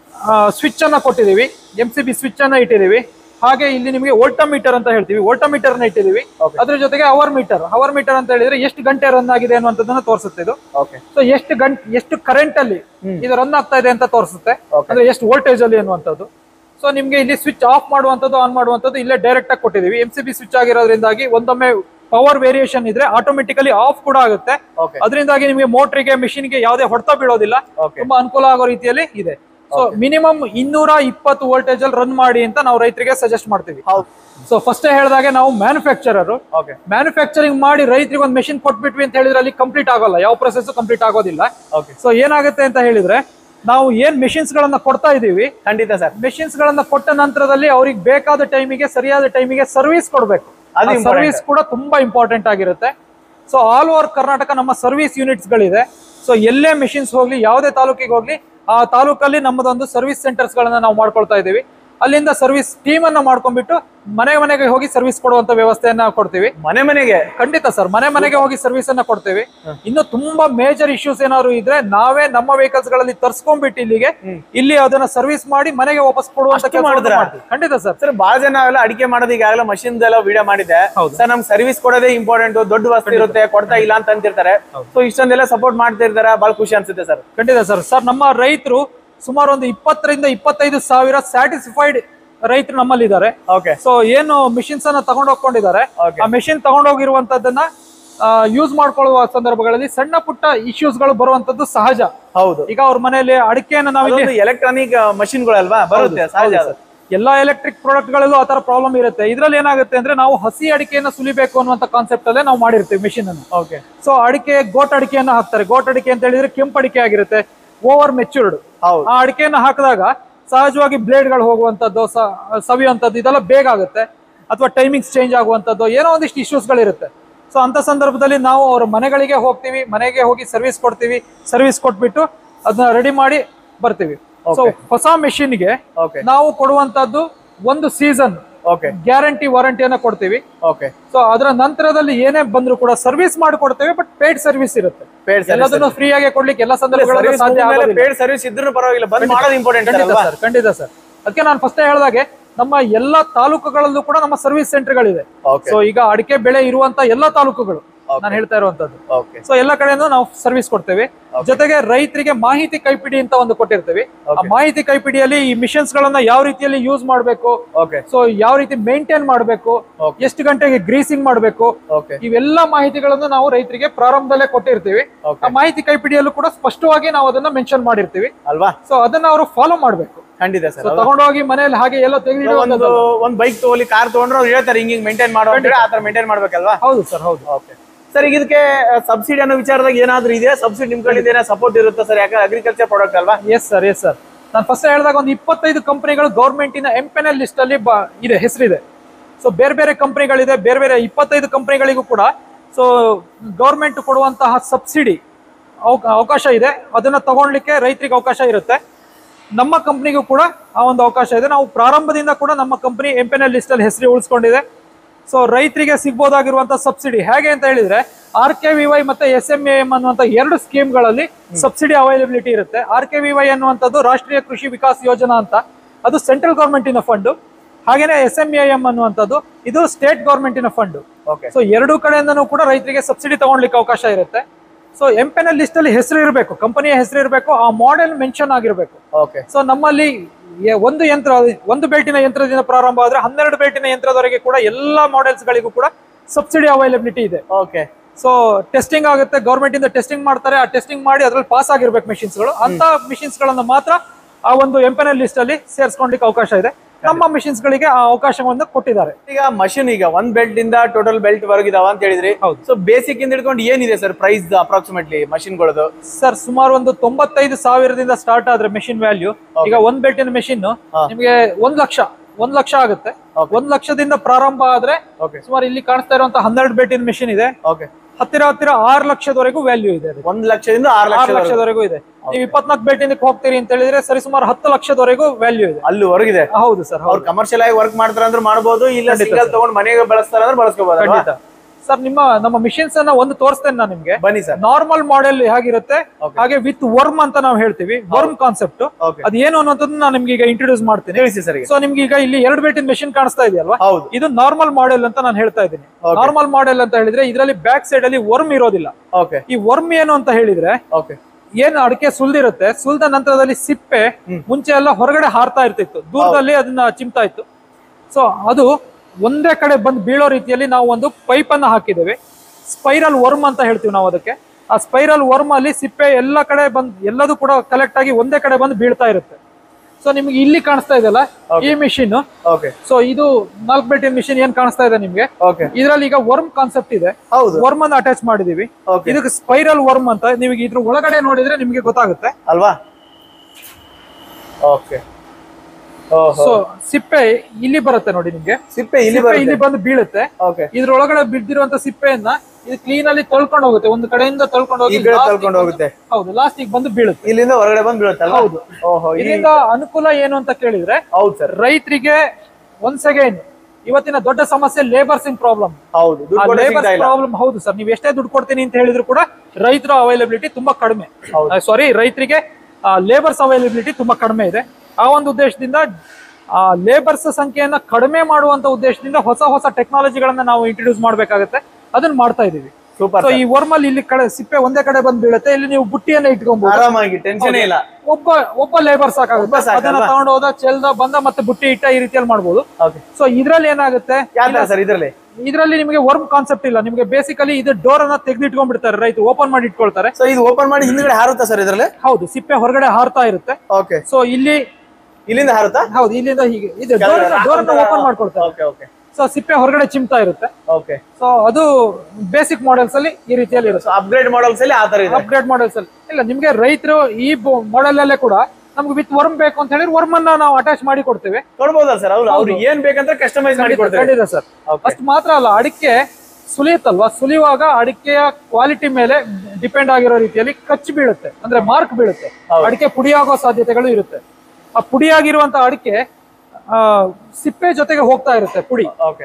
ಸ್ವಿಚ್ ಅನ್ನ ಕೊಟ್ಟಿದೀವಿ ಎಂ ಸಿ ಬಿ ಸ್ವಿಚ್ ಅನ್ನ ಇಟ್ಟಿದೀವಿ ಹಾಗೆ ಇಲ್ಲಿ ನಿಮಗೆ ವೋಲ್ಟಮೀಟರ್ ಅಂತ ಹೇಳ್ತೀವಿ ವೋಲ್ಟಮೀಟರ್ ನ ಇಟ್ಟಿದೀವಿ Okay. ಅದ್ರ ಜೊತೆಗೆ ಅವರ್ ಮೀಟರ್ ಅವರ್ ಮೀಟರ್ ಅಂತ ಹೇಳಿದ್ರೆ ಎಷ್ಟು ಗಂಟೆ ರನ್ ಆಗಿದೆ ಅನ್ನುವಂಥದ್ದನ್ನ ತೋರಿಸುತ್ತೆ ಇದು ಓಕೆ ಸೊ ಎಷ್ಟು ಗಂಟೆ ಎಷ್ಟು ಕರೆಂಟ್ ಅಲ್ಲಿ ಇದು ರನ್ ಆಗ್ತಾ ಇದೆ ಅಂತ ತೋರಿಸುತ್ತೆ Okay. ಅಂದ್ರೆ ಎಷ್ಟು ವೋಲ್ಟೇಜ್ ಅಲ್ಲಿ ಅನ್ನುವಂಥದ್ದು ಸೊ ನಿಮ್ಗೆ ಇಲ್ಲಿ ಸ್ವಿಚ್ ಆಫ್ ಮಾಡುವಂಥದ್ದು ಆನ್ ಮಾಡುವಂಥದ್ದು ಇಲ್ಲೇ ಡೈರೆಕ್ಟ್ ಆಗಿ ಕೊಟ್ಟಿದೀವಿ ಎಂ ಸಿ ಬಿ ಸ್ವಿಚ್ ಆಗಿರೋದ್ರಿಂದಾಗಿ ಒಂದೊಮ್ಮೆ ಪವರ್ ವೇರಿಯೇಷನ್ ಇದ್ರೆ ಆಟೋಮೆಟಿಕಲಿ ಆಫ್ ಕೂಡ ಆಗುತ್ತೆ ಓಕೆ ಅದರಿಂದಾಗಿ ನಿಮಗೆ ಮೋಟ್ರಿಗೆ ಮಿಷಿನ್ಗೆ ಯಾವುದೇ ಹೊಡೆತ ಬೀಳೋದಿಲ್ಲ ಓಕೆ ತುಂಬಾ ಅನುಕೂಲ ಆಗೋ ರೀತಿಯಲ್ಲಿ ಇದೆ ಸೊ ಮಿನಿಮಮ್ ಇನ್ನೂರ ಇಪ್ಪತ್ತು ವೋಲ್ಟೇಜ್ ಅಲ್ಲಿ ರನ್ ಮಾಡಿ ಅಂತ ನಾವು ರೈತರಿಗೆ ಸಜೆಸ್ಟ್ ಮಾಡ್ತೀವಿ ಹೌದು ಸೊ ಫಸ್ಟ್ ಹೇಳಿದಾಗೆ ನಾವು ಮ್ಯಾನುಫ್ಯಾಕ್ಚರರ್ ಓಕೆ ಮ್ಯಾನುಫ್ಯಾಕ್ಚರಿಂಗ್ ಮಾಡಿ ರೈತರಿಗೆ ಒಂದು ಮೆಷಿನ್ ಕೊಟ್ಬಿಟ್ವಿ ಅಂತ ಹೇಳಿದ್ರೆ ಅಲ್ಲಿ ಕಂಪ್ಲೀಟ್ ಆಗೋಲ್ಲ ಯಾವ ಪ್ರೊಸೆಸ್ ಕಂಪ್ಲೀಟ್ ಆಗೋದಿಲ್ಲ ಓಕೆ ಸೊ ಏನಾಗುತ್ತೆ ಅಂತ ಹೇಳಿದ್ರೆ ನಾವು ಏನ್ ಮೆಷಿನ್ಸ್ ಗಳನ್ನ ಕೊಡ್ತಾ ಇದೀವಿ ಖಂಡಿತ ಸರ್ ಮೆಷಿನ್ಸ್ ಗಳನ್ನ ಕೊಟ್ಟ ನಂತರದಲ್ಲಿ ಅವ್ರಿಗೆ ಬೇಕಾದ ಟೈಮಿಗೆ ಸರಿಯಾದ ಟೈಮಿಗೆ ಸರ್ವಿಸ್ ಕೊಡಬೇಕು ಅದು important. ಸರ್ವಿಸ್ ಕೂಡ ತುಂಬಾ ಇಂಪಾರ್ಟೆಂಟ್ ಆಗಿರುತ್ತೆ ಸೊ ಆಲ್ ಓವರ್ ಕರ್ನಾಟಕ ನಮ್ಮ ಸರ್ವಿಸ್ ಯೂನಿಟ್ಸ್ ಗಳಿದೆ ಸೊ ಎಲ್ಲೇ ಮೆಷಿನ್ಸ್ ಹೋಗ್ಲಿ ಯಾವುದೇ ತಾಲೂಕಿಗೆ ಹೋಗ್ಲಿ ಆ ತಾಲೂಕಲ್ಲಿ ನಮ್ಮದೊಂದು ಸರ್ವಿಸ್ ಸೆಂಟರ್ಸ್ ಗಳನ್ನ ನಾವು ಮಾಡ್ಕೊಳ್ತಾ ಇದೀವಿ ಅಲ್ಲಿಂದ ಸರ್ವಿಸ್ ಟೀಮ್ ಅನ್ನ ಮಾಡ್ಕೊಂಡ್ಬಿಟ್ಟು ಮನೆ ಮನೆಗೆ ಹೋಗಿ ಸರ್ವಿಸ್ ಕೊಡುವಂತ ವ್ಯವಸ್ಥೆಯನ್ನ ಕೊಡ್ತೀವಿ ಮನೆ ಮನೆಗೆ ಖಂಡಿತ ಸರ್ ಮನೆ ಮನೆಗೆ ಹೋಗಿ ಸರ್ವಿಸ್ ಅನ್ನ ಕೊಡ್ತೇವೆ ಇನ್ನು ತುಂಬಾ ಮೇಜರ್ ಇಶ್ಯೂಸ್ ಏನಾದ್ರು ಇದ್ರೆ ನಾವೇ ನಮ್ಮ ವೆಹಿಕಲ್ಸ್ ಗಳಲ್ಲಿ ತರ್ಸ್ಕೊಂಡ್ಬಿಟ್ಟು ಇಲ್ಲಿಗೆ ಇಲ್ಲಿ ಅದನ್ನ ಸರ್ವಿಸ್ ಮಾಡಿ ಮನೆಗೆ ವಾಪಸ್ ಕೊಡುವಂತ ಅಷ್ಟು ಕೆಲ್ಸವನ್ನ ಮಾಡಿದ್ರಾ? ಮಾಡ್ತೀವಿ. ಖಂಡಿತ ಸರ್ ಸರ್ ಬಹಳ ಜನ ಎಲ್ಲ ಅಡಿಕೆ ಮಾಡೋದು ಈಗಾಗಲೇ ಮಷಿನ್ ಎಲ್ಲ ವಿಡಿಯೋ ಮಾಡಿದೆ ಹೌದು. ಸರ್ ನಮ್ಗೆ ಸರ್ವಿಸ್ ಕೊಡೋದೇ ಇಂಪಾರ್ಟೆಂಟ್ ದೊಡ್ಡ ವಸ್ತು ಇರುತ್ತೆ ಕೊಡ್ತಾ ಇಲ್ಲ ಅಂತ ಅಂತಿರ್ತಾರೆ ಸೊ ಇಷ್ಟೊಂದೆಲ್ಲ ಸಪೋರ್ಟ್ ಮಾಡ್ತಾ ಇರ್ತಾರೆ ಬಹಳ ಖುಷಿ ಅನ್ಸುತ್ತೆ ಸರ್ ಖಂಡಿತ ಸರ್ ಸರ್ ನಮ್ಮ ರೈತರು ಸುಮಾರು ಒಂದು ಇಪ್ಪತ್ತರಿಂದ ಇಪ್ಪತ್ತೈದು ಸಾವಿರ ಸ್ಯಾಟಿಸ್ಫೈಡ್ ರೈತರು ನಮ್ಮಲ್ಲಿ ಇದ್ದಾರೆ ಓಕೆ ಸೊ ಏನು ಮಿಷಿನ್ಸ್ ಅನ್ನ ತಗೊಂಡು ಹೋಗ್ಕೊಂಡಿದ್ದಾರೆ Okay. ಆ ಮೆಷಿನ್ ತಗೊಂಡೋಗಿರುವಂತದ್ದನ್ನ ಯೂಸ್ ಮಾಡ್ಕೊಳ್ಳುವ ಸಂದರ್ಭಗಳಲ್ಲಿ ಸಣ್ಣ ಪುಟ್ಟ ಇಶ್ಯೂಸ್ ಗಳು ಬರುವಂತದ್ದು ಸಹಜ ಹೌದು ಈಗ ಅವ್ರ ಮನೆಯಲ್ಲಿ ಅಡಿಕೆಯನ್ನು ನಾವಿಲ್ಲಿ ಅದೊಂದು ಎಲೆಕ್ಟ್ರಾನಿಕ್ ಮಷಿನ್ಗಳಲ್ವಾ ಬರುತ್ತೆ ಸಹಜ ಅದು. ಎಲ್ಲಾ ಎಲೆಕ್ಟ್ರಿಕ್ ಪ್ರಾಡಕ್ಟ್ಗಳಲ್ಲೂ ಆ ತರ ಪ್ರಾಬ್ಲಮ್ ಇರುತ್ತೆ ಇದ್ರಲ್ಲಿ ಏನಾಗುತ್ತೆ ಅಂದ್ರೆ ನಾವು ಹಸಿ ಅಡಿಕೆಯನ್ನ ಸುಲಿಬೇಕು ಅನ್ನುವಂತ ಕಾನ್ಸೆಪ್ಟ್ ಅಲ್ಲೇ ನಾವು ಮಾಡಿರ್ತೀವಿ ಮಿಷಿನ್ ಅನ್ನು ಓಕೆ ಸೊ ಅಡಿಕೆ ಗೋಟ್ ಅಡಿಕೆಯನ್ನ ಹಾಕ್ತಾರೆ ಗೋಟ್ ಅಡಿಕೆ ಅಂತ ಹೇಳಿದ್ರೆ ಕೆಂಪು ಅಡಿಕೆ ಆಗಿರುತ್ತೆ ಓವರ್ ಮೆಚೂರ್ಡ್ ಹೌದು ಆ ಅಡಿಕೆಯನ್ನ ಹಾಕಿದಾಗ ಸಹಜವಾಗಿ ಬ್ಲೇಡ್ಗಳು ಹೋಗುವಂಥದ್ದು ಸ- ಸವಿಯುವಂಥದ್ದು ಇದೆಲ್ಲ ಬೇಗ ಆಗುತ್ತೆ ಅಥವಾ ಟೈಮಿಂಗ್ಸ್ ಚೇಂಜ್ ಆಗುವಂಥದ್ದು ಏನೋ ಒಂದಿಷ್ಟು ಇಶ್ಯೂಸ್ಗಳಿರುತ್ತೆ ಸೊ ಅಂತ ಸಂದರ್ಭದಲ್ಲಿ ನಾವು ಅವ್ರ ಮನೆಗಳಿಗೆ ಹೋಗ್ತೀವಿ ಮನೆಗೆ ಹೋಗಿ ಸರ್ವಿಸ್ ಕೊಡ್ತೀವಿ ಸರ್ವಿಸ್ ಕೊಟ್ಬಿಟ್ಟು ಅದನ್ನ ರೆಡಿ ಮಾಡಿ ಬರ್ತೀವಿ ಸೊ ಹೊಸ ಮೆಷಿನ್ಗೆ ಓಕೆ ನಾವು ಕೊಡುವಂತದ್ದು ಒಂದು ಸೀಸನ್ ಓಕೆ ಗ್ಯಾರಂಟಿ ವಾರಂಟಿಯನ್ನ ಕೊಡ್ತೀವಿ ಓಕೆ ಸೊ ಅದರ ನಂತರದಲ್ಲಿ ಏನೇ ಬಂದ್ರು ಕೂಡ ಸರ್ವಿಸ್ ಮಾಡಿಕೊಡ್ತೇವೆ ಬಟ್ ಪೇಡ್ ಸರ್ವಿಸ್ ಇರುತ್ತೆ ಪೇಡ್ ಎಲ್ಲದನ್ನು ಫ್ರೀ ಆಗಿ ಕೊಡ್ಲಿಕ್ಕೆ ಎಲ್ಲ ಸಂದರ್ಭಗಳಲ್ಲಿ ಸಾಧ್ಯ ಆಗೋದಿಲ್ಲ ಪೇಡ್ ಸರ್ವಿಸ್ ಇದ್ರೂ ಪರವಾಗಿಲ್ಲ ಬಂದ್ ಮಾಡೋದು ಇಂಪಾರ್ಟೆಂಟ್ ಖಂಡಿತ ಅಲ್ವಾ ಸರ್ ಖಂಡಿತ ಸರ್ ಅದಕ್ಕೆ ನಾನು ಫಸ್ಟ್ ಹೇಳ್ದಾಗೆ ನಮ್ಮ ಎಲ್ಲಾ ತಾಲೂಕುಗಳಲ್ಲೂ ಕೂಡ ನಮ್ಮ ಸರ್ವಿಸ್ ಸೆಂಟರ್ಗಳಿದೆ ಓಕೆ ಸೊ ಈಗ ಅಡಿಕೆ ಬೆಳೆ ಇರುವಂತ ಎಲ್ಲಾ ತಾಲೂಕುಗಳು ನಾನು ಹೇಳ್ತಾ ಇರುವಂತದ್ದು ಓಕೆ ಸೊ ಎಲ್ಲ ಕಡೆನೂ ನಾವು ಸರ್ವಿಸ್ ಕೊಡ್ತೇವೆ ಜೊತೆಗೆ ರೈತರಿಗೆ ಮಾಹಿತಿ ಕೈಪಿಡಿ ಅಂತ ಒಂದು ಕೊಟ್ಟಿರ್ತೀವಿ ಆ ಮಾಹಿತಿ ಕೈಪಿಡಿಯಲ್ಲಿ ಈ ಮಿಷನ್ಸ್ ಗಳನ್ನ ಯಾವ ರೀತಿಯಲ್ಲಿ ಯೂಸ್ ಮಾಡಬೇಕು ಓಕೆ ಸೊ ಯಾವ ರೀತಿ ಮೇಂಟೈನ್ ಮಾಡಬೇಕು Okay. ಎಷ್ಟು ಗಂಟೆಗೆ ಗ್ರೀಸಿಂಗ್ ಮಾಡಬೇಕು ಓಕೆ ಇವೆಲ್ಲ ಮಾಹಿತಿಗಳನ್ನು ನಾವು ರೈತರಿಗೆ ಪ್ರಾರಂಭದಲ್ಲೇ ಕೊಟ್ಟಿರ್ತೀವಿ Okay. ಆ ಮಾಹಿತಿ ಕೈಪಿಡಿಯಲ್ಲೂ ಕೂಡ ಸ್ಪಷ್ಟವಾಗಿ ನಾವು ಅದನ್ನ ಮೆನ್ಷನ್ ಮಾಡಿರ್ತೀವಿ ಅಲ್ವಾ ಸೊ ಅದನ್ನ ಅವರು ಫಾಲೋ ಮಾಡಬೇಕು ಖಂಡಿತ ಸೊ ಸರ್ ತಗೊಂಡೋಗಿ ಮನೇಲಿ ಹಾಗೆ ಎಲ್ಲೋ ಒಂದು ತೆಗೆದಿಡುವಂತದ್ದು ಒಂದ್ ಬೈಕ್ ತಗೊಳ್ಳಿ ಕಾರ್ ತಗೊಂಡ್ರೆ ಅವ್ರು ಹೇಳ್ತಾರೆ ಹಿಂಗ್ ಹಿಂಗ್ ಮೇಂಟೈನ್ ಮಾಡೋ ಅಂತ ಹೇಳಿ ಆ ತರ ಮೇಂಟೈನ್ ಮಾಡ್ಬೇಕಲ್ವಾ ಹೌದು ಸರ್ ಹೌದು ಓಕೆ ಸರ್ ಈಗ ಇದಕ್ಕೆ ಸಬ್ಸಿಡಿ ಅನ್ನೋ ವಿಚಾರದಾಗ ಏನಾದ್ರೂ ಇದೆಯಾ ಸಬ್ಸಿಡಿ ನಿಮ್ ಕಡೆಯಿಂದ ಏನೋ ಸಪೋರ್ಟ್ ಇರುತ್ತೆ ಸರ್ ಯಾಕಂದ್ರೆ ಅಗ್ರಿಕಲ್ಚರ್ ಪ್ರಾಡಕ್ಟ್ ಅಲ್ವಾ ಎಸ್ ಸರ್ ಎಸ್ ಸರ್ ನಾನು ಫಸ್ಟ್ ಹೇಳಿದಾಗ ಒಂದು ಇಪ್ಪತ್ತೈದು ಕಂಪನಿಗಳು ಗೌರ್ಮೆಂಟಿನ ಎಂಪೆನಲ್ ಲಿಸ್ಟ್ ಅಲ್ಲಿ ಬ- ಇದೆ ಹೆಸರಿದೆ ಸೊ ಬೇರೆ ಬೇರೆ ಕಂಪನಿಗಳಿದೆ ಬೇರೆ ಬೇರೆ ಇಪ್ಪತ್ತೈದು ಕಂಪನಿಗಳಿಗೂ ಕೂಡ ಸೊ ಗೌರ್ಮೆಂಟ್ ಕೊಡುವಂತಹ ಸಬ್ಸಿಡಿ ಅವಕಾಶ ಇದೆ ಅದನ್ನ ತಗೊಳ್ಲಿಕ್ಕೆ ರೈತರಿಗೆ ಅವಕಾಶ ಇರುತ್ತೆ ನಮ್ಮ ಕಂಪ್ನಿಗೂ ಕೂಡ ಆ ಒಂದು ಅವಕಾಶ ಇದೆ ನಾವು ಪ್ರಾರಂಭದಿಂದ ಕೂಡ ನಮ್ಮ ಕಂಪನಿ ಎಂಪೆನಲ್ ಲಿಸ್ಟ್ ಅಲ್ಲಿ ಹೆಸರು ಉಳಿಸ್ಕೊಂಡಿದೆ ಸೊ ರೈತರಿಗೆ ಸಿಗ್ಬೋದಾಗಿರುವಂತಹ ಸಬ್ಸಿಡಿ ಹೇಗೆ ಅಂತ ಹೇಳಿದ್ರೆ ಆರ್ ಕೆ ವಿ ವೈ ಮತ್ತೆ ಎಸ್ ಎಂ ಎ ಎಂ ಅನ್ನುವಂತ ಎರಡು ಸ್ಕೀಮ್ಗಳಲ್ಲಿ ಸಬ್ಸಿಡಿ ಅವೈಲಬಿಲಿಟಿ ಇರುತ್ತೆ ಆರ್ ಕೆ ವಿ ವೈ ಅನ್ನುವಂಥದ್ದು ರಾಷ್ಟ್ರೀಯ ಕೃಷಿ ವಿಕಾಸ್ ಯೋಜನಾ ಅಂತ ಅದು ಸೆಂಟ್ರಲ್ ಗೌರ್ಮೆಂಟಿನ ಫಂಡು ಹಾಗೇನೆ ಎಸ್ ಎಂ ಎ ಎಂ ಅನ್ನುವಂಥದ್ದು ಇದು ಸ್ಟೇಟ್ ಗೌರ್ಮೆಂಟಿನ ಫಂಡು ಓಕೆ ಸೊ ಎರಡು ಕಡೆಯಿಂದನೂ ಕೂಡ ರೈತರಿಗೆ ಸಬ್ಸಿಡಿ ತಗೊಳ್ಲಿಕ್ಕೆ ಅವಕಾಶ ಇರುತ್ತೆ ಸೊ ಎಂಪೆನಲ್ ಲಿಸ್ಟ್ ಅಲ್ಲಿ ಹೆಸರು ಇರಬೇಕು ಕಂಪನಿಯ ಹೆಸರು ಇರಬೇಕು ಆ ಮಾಡೆಲ್ ಮೆನ್ಷನ್ ಆಗಿರಬೇಕು ಓಕೆ ಸೊ ನಮ್ಮಲ್ಲಿ ಎ- ಒಂದು ಯಂತ್ರ ಒಂದು ಬೆಲ್ಟಿನ ಯಂತ್ರದಿಂದ ಪ್ರಾರಂಭ ಆದ್ರೆ ಹನ್ನೆರಡು ಬೆಲ್ಟಿನ ಯಂತ್ರದವರೆಗೆ ಕೂಡ ಎಲ್ಲಾ ಮಾಡೆಲ್ಸ್ ಗಳಿಗೂ ಕೂಡ ಸಬ್ಸಿಡಿ ಅವೈಲಬಿಲಿಟಿ ಇದೆ ಓಕೆ ಸೊ ಟೆಸ್ಟಿಂಗ್ ಆಗುತ್ತೆ ಗೌರ್ಮೆಂಟ್ ಇಂದ ಟೆಸ್ಟಿಂಗ್ ಮಾಡ್ತಾರೆ ಆ ಟೆಸ್ಟಿಂಗ್ ಮಾಡಿ ಅದ್ರಲ್ಲಿ ಪಾಸ್ ಆಗಿರ್ಬೇಕು machines ಗಳು ಅಂತ machines ಗಳನ್ನ ಮಾತ್ರ ಆ ಒಂದು ಎಂಪೆನಲ್ ಲಿಸ್ಟ್ ಅಲ್ಲಿ ಸೇರಿಸ್ಕೊಂಡ್ಲಿಕ್ಕೆ ಅವಕಾಶ ಇದೆ ನಮ್ಮ machines ಗಳಿಗೆ ಆ ಅವಕಾಶವನ್ನು ಕೊಟ್ಟಿದ್ದಾರೆ ಈಗ ಮಷಿನ್ ಈಗ ಒಂದ್ ಬೆಲ್ಟ್ ಇಂದ ಟೋಟಲ್ ಬೆಲ್ಟ್ ವರೆಗಿದಾವ ಅಂತ ಹೇಳಿದ್ರಿ ಹೌದು. ಸೊ ಬೇಸಿಕ್ ಇಂದ ಹಿಡ್ಕೊಂಡು ಏನಿದೆ ಸರ್ ಪ್ರೈಸ್ ಅಪ್ರಾಕ್ಸಿಮೇಟ್ಲಿ ಮಷಿನ್ಗಳದು ಸರ್ ಸುಮಾರು ಒಂದು ತೊಂಬತ್ತೈದು ಸಾವಿರದಿಂದ ಸ್ಟಾರ್ಟ್ ಆದ್ರೆ ಮೆಷಿನ್ ವ್ಯಾಲ್ಯೂ ಈಗ ಒಂದ್ ಬೆಲ್ಟಿನ ಮೆಷಿನ್ ಹಾ. ನಿಮಗೆ ಒಂದ್ ಲಕ್ಷ ಒಂದ್ ಲಕ್ಷ ಆಗುತ್ತೆ Okay. ಒಂದ್ ಲಕ್ಷದಿಂದ ಪ್ರಾರಂಭ ಆದ್ರೆ ಓಕೆ ಸುಮಾರು ಇಲ್ಲಿ ಕಾಣಿಸ್ತಾ ಇರುವಂತ ಹನ್ನೆರಡು ಬೆಲ್ಟಿನ ಮೆಷಿನ್ ಇದೆ ಓಕೆ ಹತ್ತಿರ ಹತ್ತಿರ ಆರು ಲಕ್ಷದವರೆಗೂ ವ್ಯಾಲ್ಯೂ ಇದೆ ಅದಕ್ಕೆ. ಒಂದ್ ಲಕ್ಷದಿಂದ ಆರು ಆರು ಲಕ್ಷ ಲಕ್ಷದವರೆಗೂ ಇದೆ ನೀವು ಇಪ್ಪತ್ನಾಲ್ಕು ಬೆಲ್ಟಿಂದಕ್ಕೆ ಹೋಗ್ತೀರಿ ಅಂತ ಹೇಳಿದ್ರೆ ಸರಿ ಸುಮಾರು ಹತ್ತು ಲಕ್ಷದವರೆಗೂ ವ್ಯಾಲ್ಯೂ ಇದೆ ಅಲ್ಲಿ ಹೊರಗಿದೆ ಹೌದು ಸರ್ ಅವ್ರು ಹೌದು ಕಮರ್ಷಿಯಲ್ ಆಗಿ ವರ್ಕ್ ಮಾಡ್ತಾರ ಅಂದ್ರೆ ಮಾಡ್ಬೋದು ಇಲ್ಲ ಸಿಂಗಲ್ ತಗೊಂಡ್ ಮನೆಗೆ ಬಳಸ್ತಾರ ಅಂದ್ರೆ ಬಳಸ್ಕೋಬಹುದು ಖಂಡಿತ ಸರ್ ನಿಮ್ಮ ನಮ್ಮ ಮಿಷಿನ್ಸ್ ಅನ್ನ ಒಂದು ತೋರಿಸ್ತೇನೆ ನಾನು ನಿಮ್ಗೆ ಬನ್ನಿ ಸರ್ ನಾರ್ಮಲ್ ಮಾಡೆಲ್ ಹೇಗಿರುತ್ತೆ Okay. ಹಾಗೆ ವಿತ್ ವರ್ಮ್ ಅಂತ ನಾವು ಹೇಳ್ತೀವಿ ವರ್ಮ್ ಕಾನ್ಸೆಪ್ಟ್ ಓಕೆ ಅದು ಏನು ಅನ್ನೋದನ್ನ ನಾನು ನಿಮ್ಗೆ ಈಗ ಇಂಟ್ರೊಡ್ಯೂಸ್ ಮಾಡ್ತೀನಿ ತಿಳಿಸಿ ಸರ್ ಈಗ ಸೊ ನಿಮ್ಗೆ ಈಗ ಇಲ್ಲಿ ಎರಡು ಬೆಲ್ಟಿನ ಮೆಷಿನ್ ಕಾಣಿಸ್ತಾ ಇದೆಯಲ್ವಾ ಹೌದು ಇದು ನಾರ್ಮಲ್ ಮಾಡೆಲ್ ಅಂತ ನಾನು ಹೇಳ್ತಾ ಇದ್ದೀನಿ Okay. ನಾರ್ಮಲ್ ಮಾಡೆಲ್ ಅಂತ ಹೇಳಿದ್ರೆ ಇದರಲ್ಲಿ ಬ್ಯಾಕ್ ಸೈಡ್ ಅಲ್ಲಿ ವರ್ಮ್ ಇರೋದಿಲ್ಲ ಓಕೆ ಈ ವರ್ಮ್ ಏನು ಅಂತ ಹೇಳಿದ್ರೆ ಓಕೆ ಏನ್ ಅಡಿಕೆ ಸುಲ್ದಿರುತ್ತೆ ಸುಲ್ದ ನಂತರದಲ್ಲಿ ಸಿಪ್ಪೆ ಮುಂಚೆ ಎಲ್ಲ ಹೊರಗಡೆ ಹಾರ್ತಾ ಇರ್ತಿತ್ತು ದೂರದಲ್ಲಿ ಅದನ್ನ ಚಿಮ್ತಾ ಇತ್ತು ಸೊ ಅದು ಒಂದೇ ಕಡೆ ಬಂದು ಬೀಳೋ ರೀತಿಯಲ್ಲಿ ನಾವು ಒಂದು ಪೈಪ್ ಅನ್ನ ಹಾಕಿದ್ದೇವೆ ಸ್ಪೈರಲ್ ವರ್ಮ್ ಅಂತ ಹೇಳ್ತೀವಿ ನಾವು ಅದಕ್ಕೆ ಆ ಸ್ಪೈರಲ್ ವರ್ಮ್ ಅಲ್ಲಿ ಸಿಪ್ಪೆ ಎಲ್ಲ ಕಡೆ ಬಂದ್ ಎಲ್ಲದೂ ಕೂಡ ಕಲೆಕ್ಟ್ ಆಗಿ ಒಂದೇ ಕಡೆ ಬಂದು ಬೀಳ್ತಾ ಇರುತ್ತೆ ಸೊ ನಿಮ್ಗೆ ಇಲ್ಲಿ ಕಾಣಿಸ್ತಾ ಇದೆಯಲ್ಲ ಈ ಮಿಷಿನ್ ಓಕೆ ಸೊ ಇದು ನಾಲ್ಕು ಬೆಲ್ಟಿನ ಮಿಷಿನ್ ಏನ್ ಕಾಣಿಸ್ತಾ ಇದೆ ನಿಮ್ಗೆ ಓಕೆ ಇದರಲ್ಲಿ ಈಗ ವರ್ಮ್ ಕಾನ್ಸೆಪ್ಟ್ ಇದೆ ಹೌದು ವರ್ಮ್ ಅನ್ನ ಅಟ್ಯಾಚ್ ಮಾಡಿದೀವಿ ಓಕೆ ಇದಕ್ಕೆ ಸ್ಪೈರಲ್ ವರ್ಮ್ ಅಂತ ನಿಮಗೆ ಇದ್ರ ಒಳಗಡೆ ನೋಡಿದ್ರೆ ನಿಮ್ಗೆ ಗೊತ್ತಾಗುತ್ತೆ ಅಲ್ವಾ ಓಕೆ ಓಹೋ ಸೊ ಸಿಪ್ಪೆ ಇಲ್ಲಿ ಬರುತ್ತೆ ನೋಡಿ ನಿಮ್ಗೆ ಸಿಪ್ಪೆ ಇಲ್ಲಿ ಸಿಪ್ಪೆ ಬರುತ್ತೆ ಇಲ್ಲಿ ಬಂದು ಬೀಳುತ್ತೆ ಓಕೆ ಇದ್ರೊಳಗಡೆ ಬಿದ್ದಿರುವಂತ ಸಿಪ್ಪೆಯನ್ನ ಇದು ಕ್ಲೀನ್ ಅಲ್ಲಿ ತೊಳ್ಕೊಂಡು ಹೋಗುತ್ತೆ ಒಂದು ಕಡೆಯಿಂದ ತೊಳ್ಕೊಂಡು ಈ ಹೋಗಿ ಕಡೆ last ಗೆ ತಳ್ಕೊಂಡು ಬಂದು- ಹೋಗುತ್ತೆ ಹೌದು ಲಾಸ್ಟ್ ಬಂದು ಬೀಳುತ್ತೆ ಇಲ್ಲಿಂದ ಹೊರಗಡೆ ಬಂದ್ ಬೀಳುತ್ತಲ್ಲ ಹೌದು. ಓಹೋ ಇಲ್ಲಿ ಇದರಿಂದ ಅನುಕೂಲ ಏನು ಅಂತ ಕೇಳಿದ್ರೆ ಹೌದು ಸರ್ ರೈತರಿಗೆ ಒನ್ಸ್ ಅಗೈನ್ ಇವತ್ತಿನ ದೊಡ್ಡ ಸಮಸ್ಯೆ ಲೇಬರ್ಸ್ ಇನ್ ಪ್ರಾಬ್ಲಮ್ ಹೌದು ದುಡ್ಡು ಕೊಡೋ ಲೇಬರ್ಸ್ ಸಿಗ್ತಾ ಇಲ್ಲ ಪ್ರಾಬ್ಲಮ್ ಹೌದು ಸರ್ ನೀವು ಎಷ್ಟೇ ದುಡ್ಡು ಕೊಡ್ತೀನಿ ಅಂತ ಹೇಳಿದ್ರು ಕೂಡ ರೈತರ ಅವೈಲಬಿಲಿಟಿ ತುಂಬಾ ಕಡಿಮೆ ಹೌದು. ಸಾರಿ ರೈತರಿಗೆ ಲೇಬರ್ಸ್ ಅವೈಲಬಿಲಿಟಿ ತುಂಬಾ ಕಡಿಮೆ ಇದೆ ಆ ಒಂದು ಉದ್ದೇಶದಿಂದ ಆ ಲೇಬರ್ಸ್ ಸಂಖ್ಯೆಯನ್ನ ಕಡಿಮೆ ಮಾಡುವಂತ ಉದ್ದೇಶದಿಂದ ಹೊಸ ಹೊಸ ಟೆಕ್ನಾಲಜಿಗಳನ್ನ ನಾವು ಇಂಟ್ರೊಡ್ಯೂಸ್ ಮಾಡ್ಬೇಕಾಗತ್ತೆ ಅದನ್ನ ಮಾಡ್ತಾ ಇದೀವಿ ಸೂಪರ್ ಸೊ ಈ ವರ್ಮಲ್ ಇಲ್ಲಿ ಕಡೆ ಸಿಪ್ಪೆ ಒಂದೇ ಕಡೆ ಬಂದ್ ಬೀಳುತ್ತೆ ಇಲ್ಲಿ ನೀವು ಬುಟ್ಟಿಯನ್ನ ಇಟ್ಕೊಬಹುದು ಆರಾಮಾಗಿ ಟೆನ್ಷನ್ ಇಲ್ಲ ಒಬ್ಬ ಒಬ್ಬ ಲೇಬರ್ ಸಾಕಾಗುತ್ತೆ ಒಬ್ಬ ಸಾಕಲ್ವಾ? ಅದನ್ನ ತಗೊಂಡು ಹೋದ ಚೆಲ್ದ ಬಂದ ಮತ್ತೆ ಬುಟ್ಟಿ ಇಟ್ಟ ಈ ರೀತಿಯಲ್ಲಿ ಮಾಡ್ಬೋದು ಓಕೆ ಸೊ ಇದ್ರಲ್ಲಿ ಏನಾಗುತ್ತೆ ಯಾವ ಸರ್ ಇದ್ರಲ್ಲಿ ಇದರಲ್ಲಿ ನಿಮಗೆ ವರ್ಮ್ ಕಾನ್ಸೆಪ್ಟ್ ಇಲ್ಲ ನಿಮಗೆ ಬೇಸಿಕಲಿ ಇದು ಡೋರ್ ಅನ್ನ ತೆಗೆದು ಇಟ್ಕೊಂಡ್ಬಿಡ್ತಾರೆ ರೈತರು ಓಪನ್ ಮಾಡಿ ಇಟ್ಕೊಳ್ತಾರೆ ಸೊ ಇದು ಓಪನ್ ಮಾಡಿ ಹಿಂದ್ಗಡೆ ಹಾರುತ್ತಾ ಸರ್ ಇದ್ರಲ್ಲಿ ಹೌದು ಸಿಪ್ಪೆ ಹೊರಗಡೆ ಹಾರ್ತಾ ಇರುತ್ತೆ ಓಕೆ ಸೊ ಇಲ್ಲಿ ಇಲ್ಲಿಂದ ಹಾರುತ್ತಾ ಹೌದು ಇಲ್ಲಿಂದ ಹೀಗೆ ಇದು ಕೆಳಗಡೆ ಡೋರ್ ಅನ್ನ ಒಂಥರ- ಓಪನ್ ಮಾಡ್ಕೊಳ್ತಾರೆ ಓಕೆ ಓಕೆ ಸೊ ಸಿಪ್ಪೆ ಹೊರಗಡೆ ಚಿಮ್ತಾ ಇರುತ್ತೆ ಓಕೆ ಸೊ ಅದು ಬೇಸಿಕ್ ಮಾಡೆಲ್ಸ್ ಅಲ್ಲಿ ಈ ರೀತಿಯಲ್ಲಿ ಇರುತ್ತೆ ಸೊ ಅಪ್ಗ್ರೇಡ್ ಮಾಡಲ್ಸ್ ಅಲ್ಲಿ ಆ ತರ ಇದೆ ಅಪ್ಗ್ರೇಡ್ ಮಾಡೆಲ್ಸ್ ಅಲ್ಲಿ ಇಲ್ಲ ನಿಮ್ಗೆ ರೈತರು ಈ ಮಾಡೆಲ್ ಅಲ್ಲೇ ಕೂಡ ನಮ್ಗೆ ವಿತ್ ವರ್ಮ್ ಬೇಕು ಅಂತ ಹೇಳಿದ್ರೆ ವರ್ಮ್ ಅನ್ನ ನಾವು ಅಟ್ಯಾಚ್ ಮಾಡಿ ಕೊಡ್ತೇವೆ ಕೊಡ್ಬೋದಾ ಸರ್ ಅವ್ರು ಅವ್ರು ಏನ್ ಬೇಕಂತ ಕಸ್ಟಮೈಸ್ ಮಾಡಿ ಕೊಡ್ತಾರೆ ಖಂಡಿತ ಸರ್ Okay. ಅಷ್ಟು ಮಾತ್ರ ಅಲ್ಲ ಅಡಿಕೆ ಸುಲಿಯುತ್ತಲ್ವಾ ಸುಲಿಯುವಾಗ ಅಡಿಕೆಯ ಕ್ವಾಲಿಟಿ ಮೇಲೆ ಡಿಪೆಂಡ್ ಆಗಿರೋ ರೀತಿಯಲ್ಲಿ ಕಚ್ಚಿ ಬೀಳುತ್ತೆ ಅಂದ್ರೆ ಮಾರ್ಕ್ ಬೀಳುತ್ತೆ ಹೌದು. ಅಡಿಕೆ ಪುಡಿಯಾಗೋ ಸಾಧ್ಯತೆಗಳು ಇರುತ್ತೆ ಆ ಪುಡಿಯಾಗಿರುವಂತ ಅಡಿಕೆ ಆ, ಸಿಪ್ಪೆ ಜೊತೆಗೆ ಹೋಗ್ತಾ ಇರುತ್ತೆ ಪುಡಿ ಓಕೆ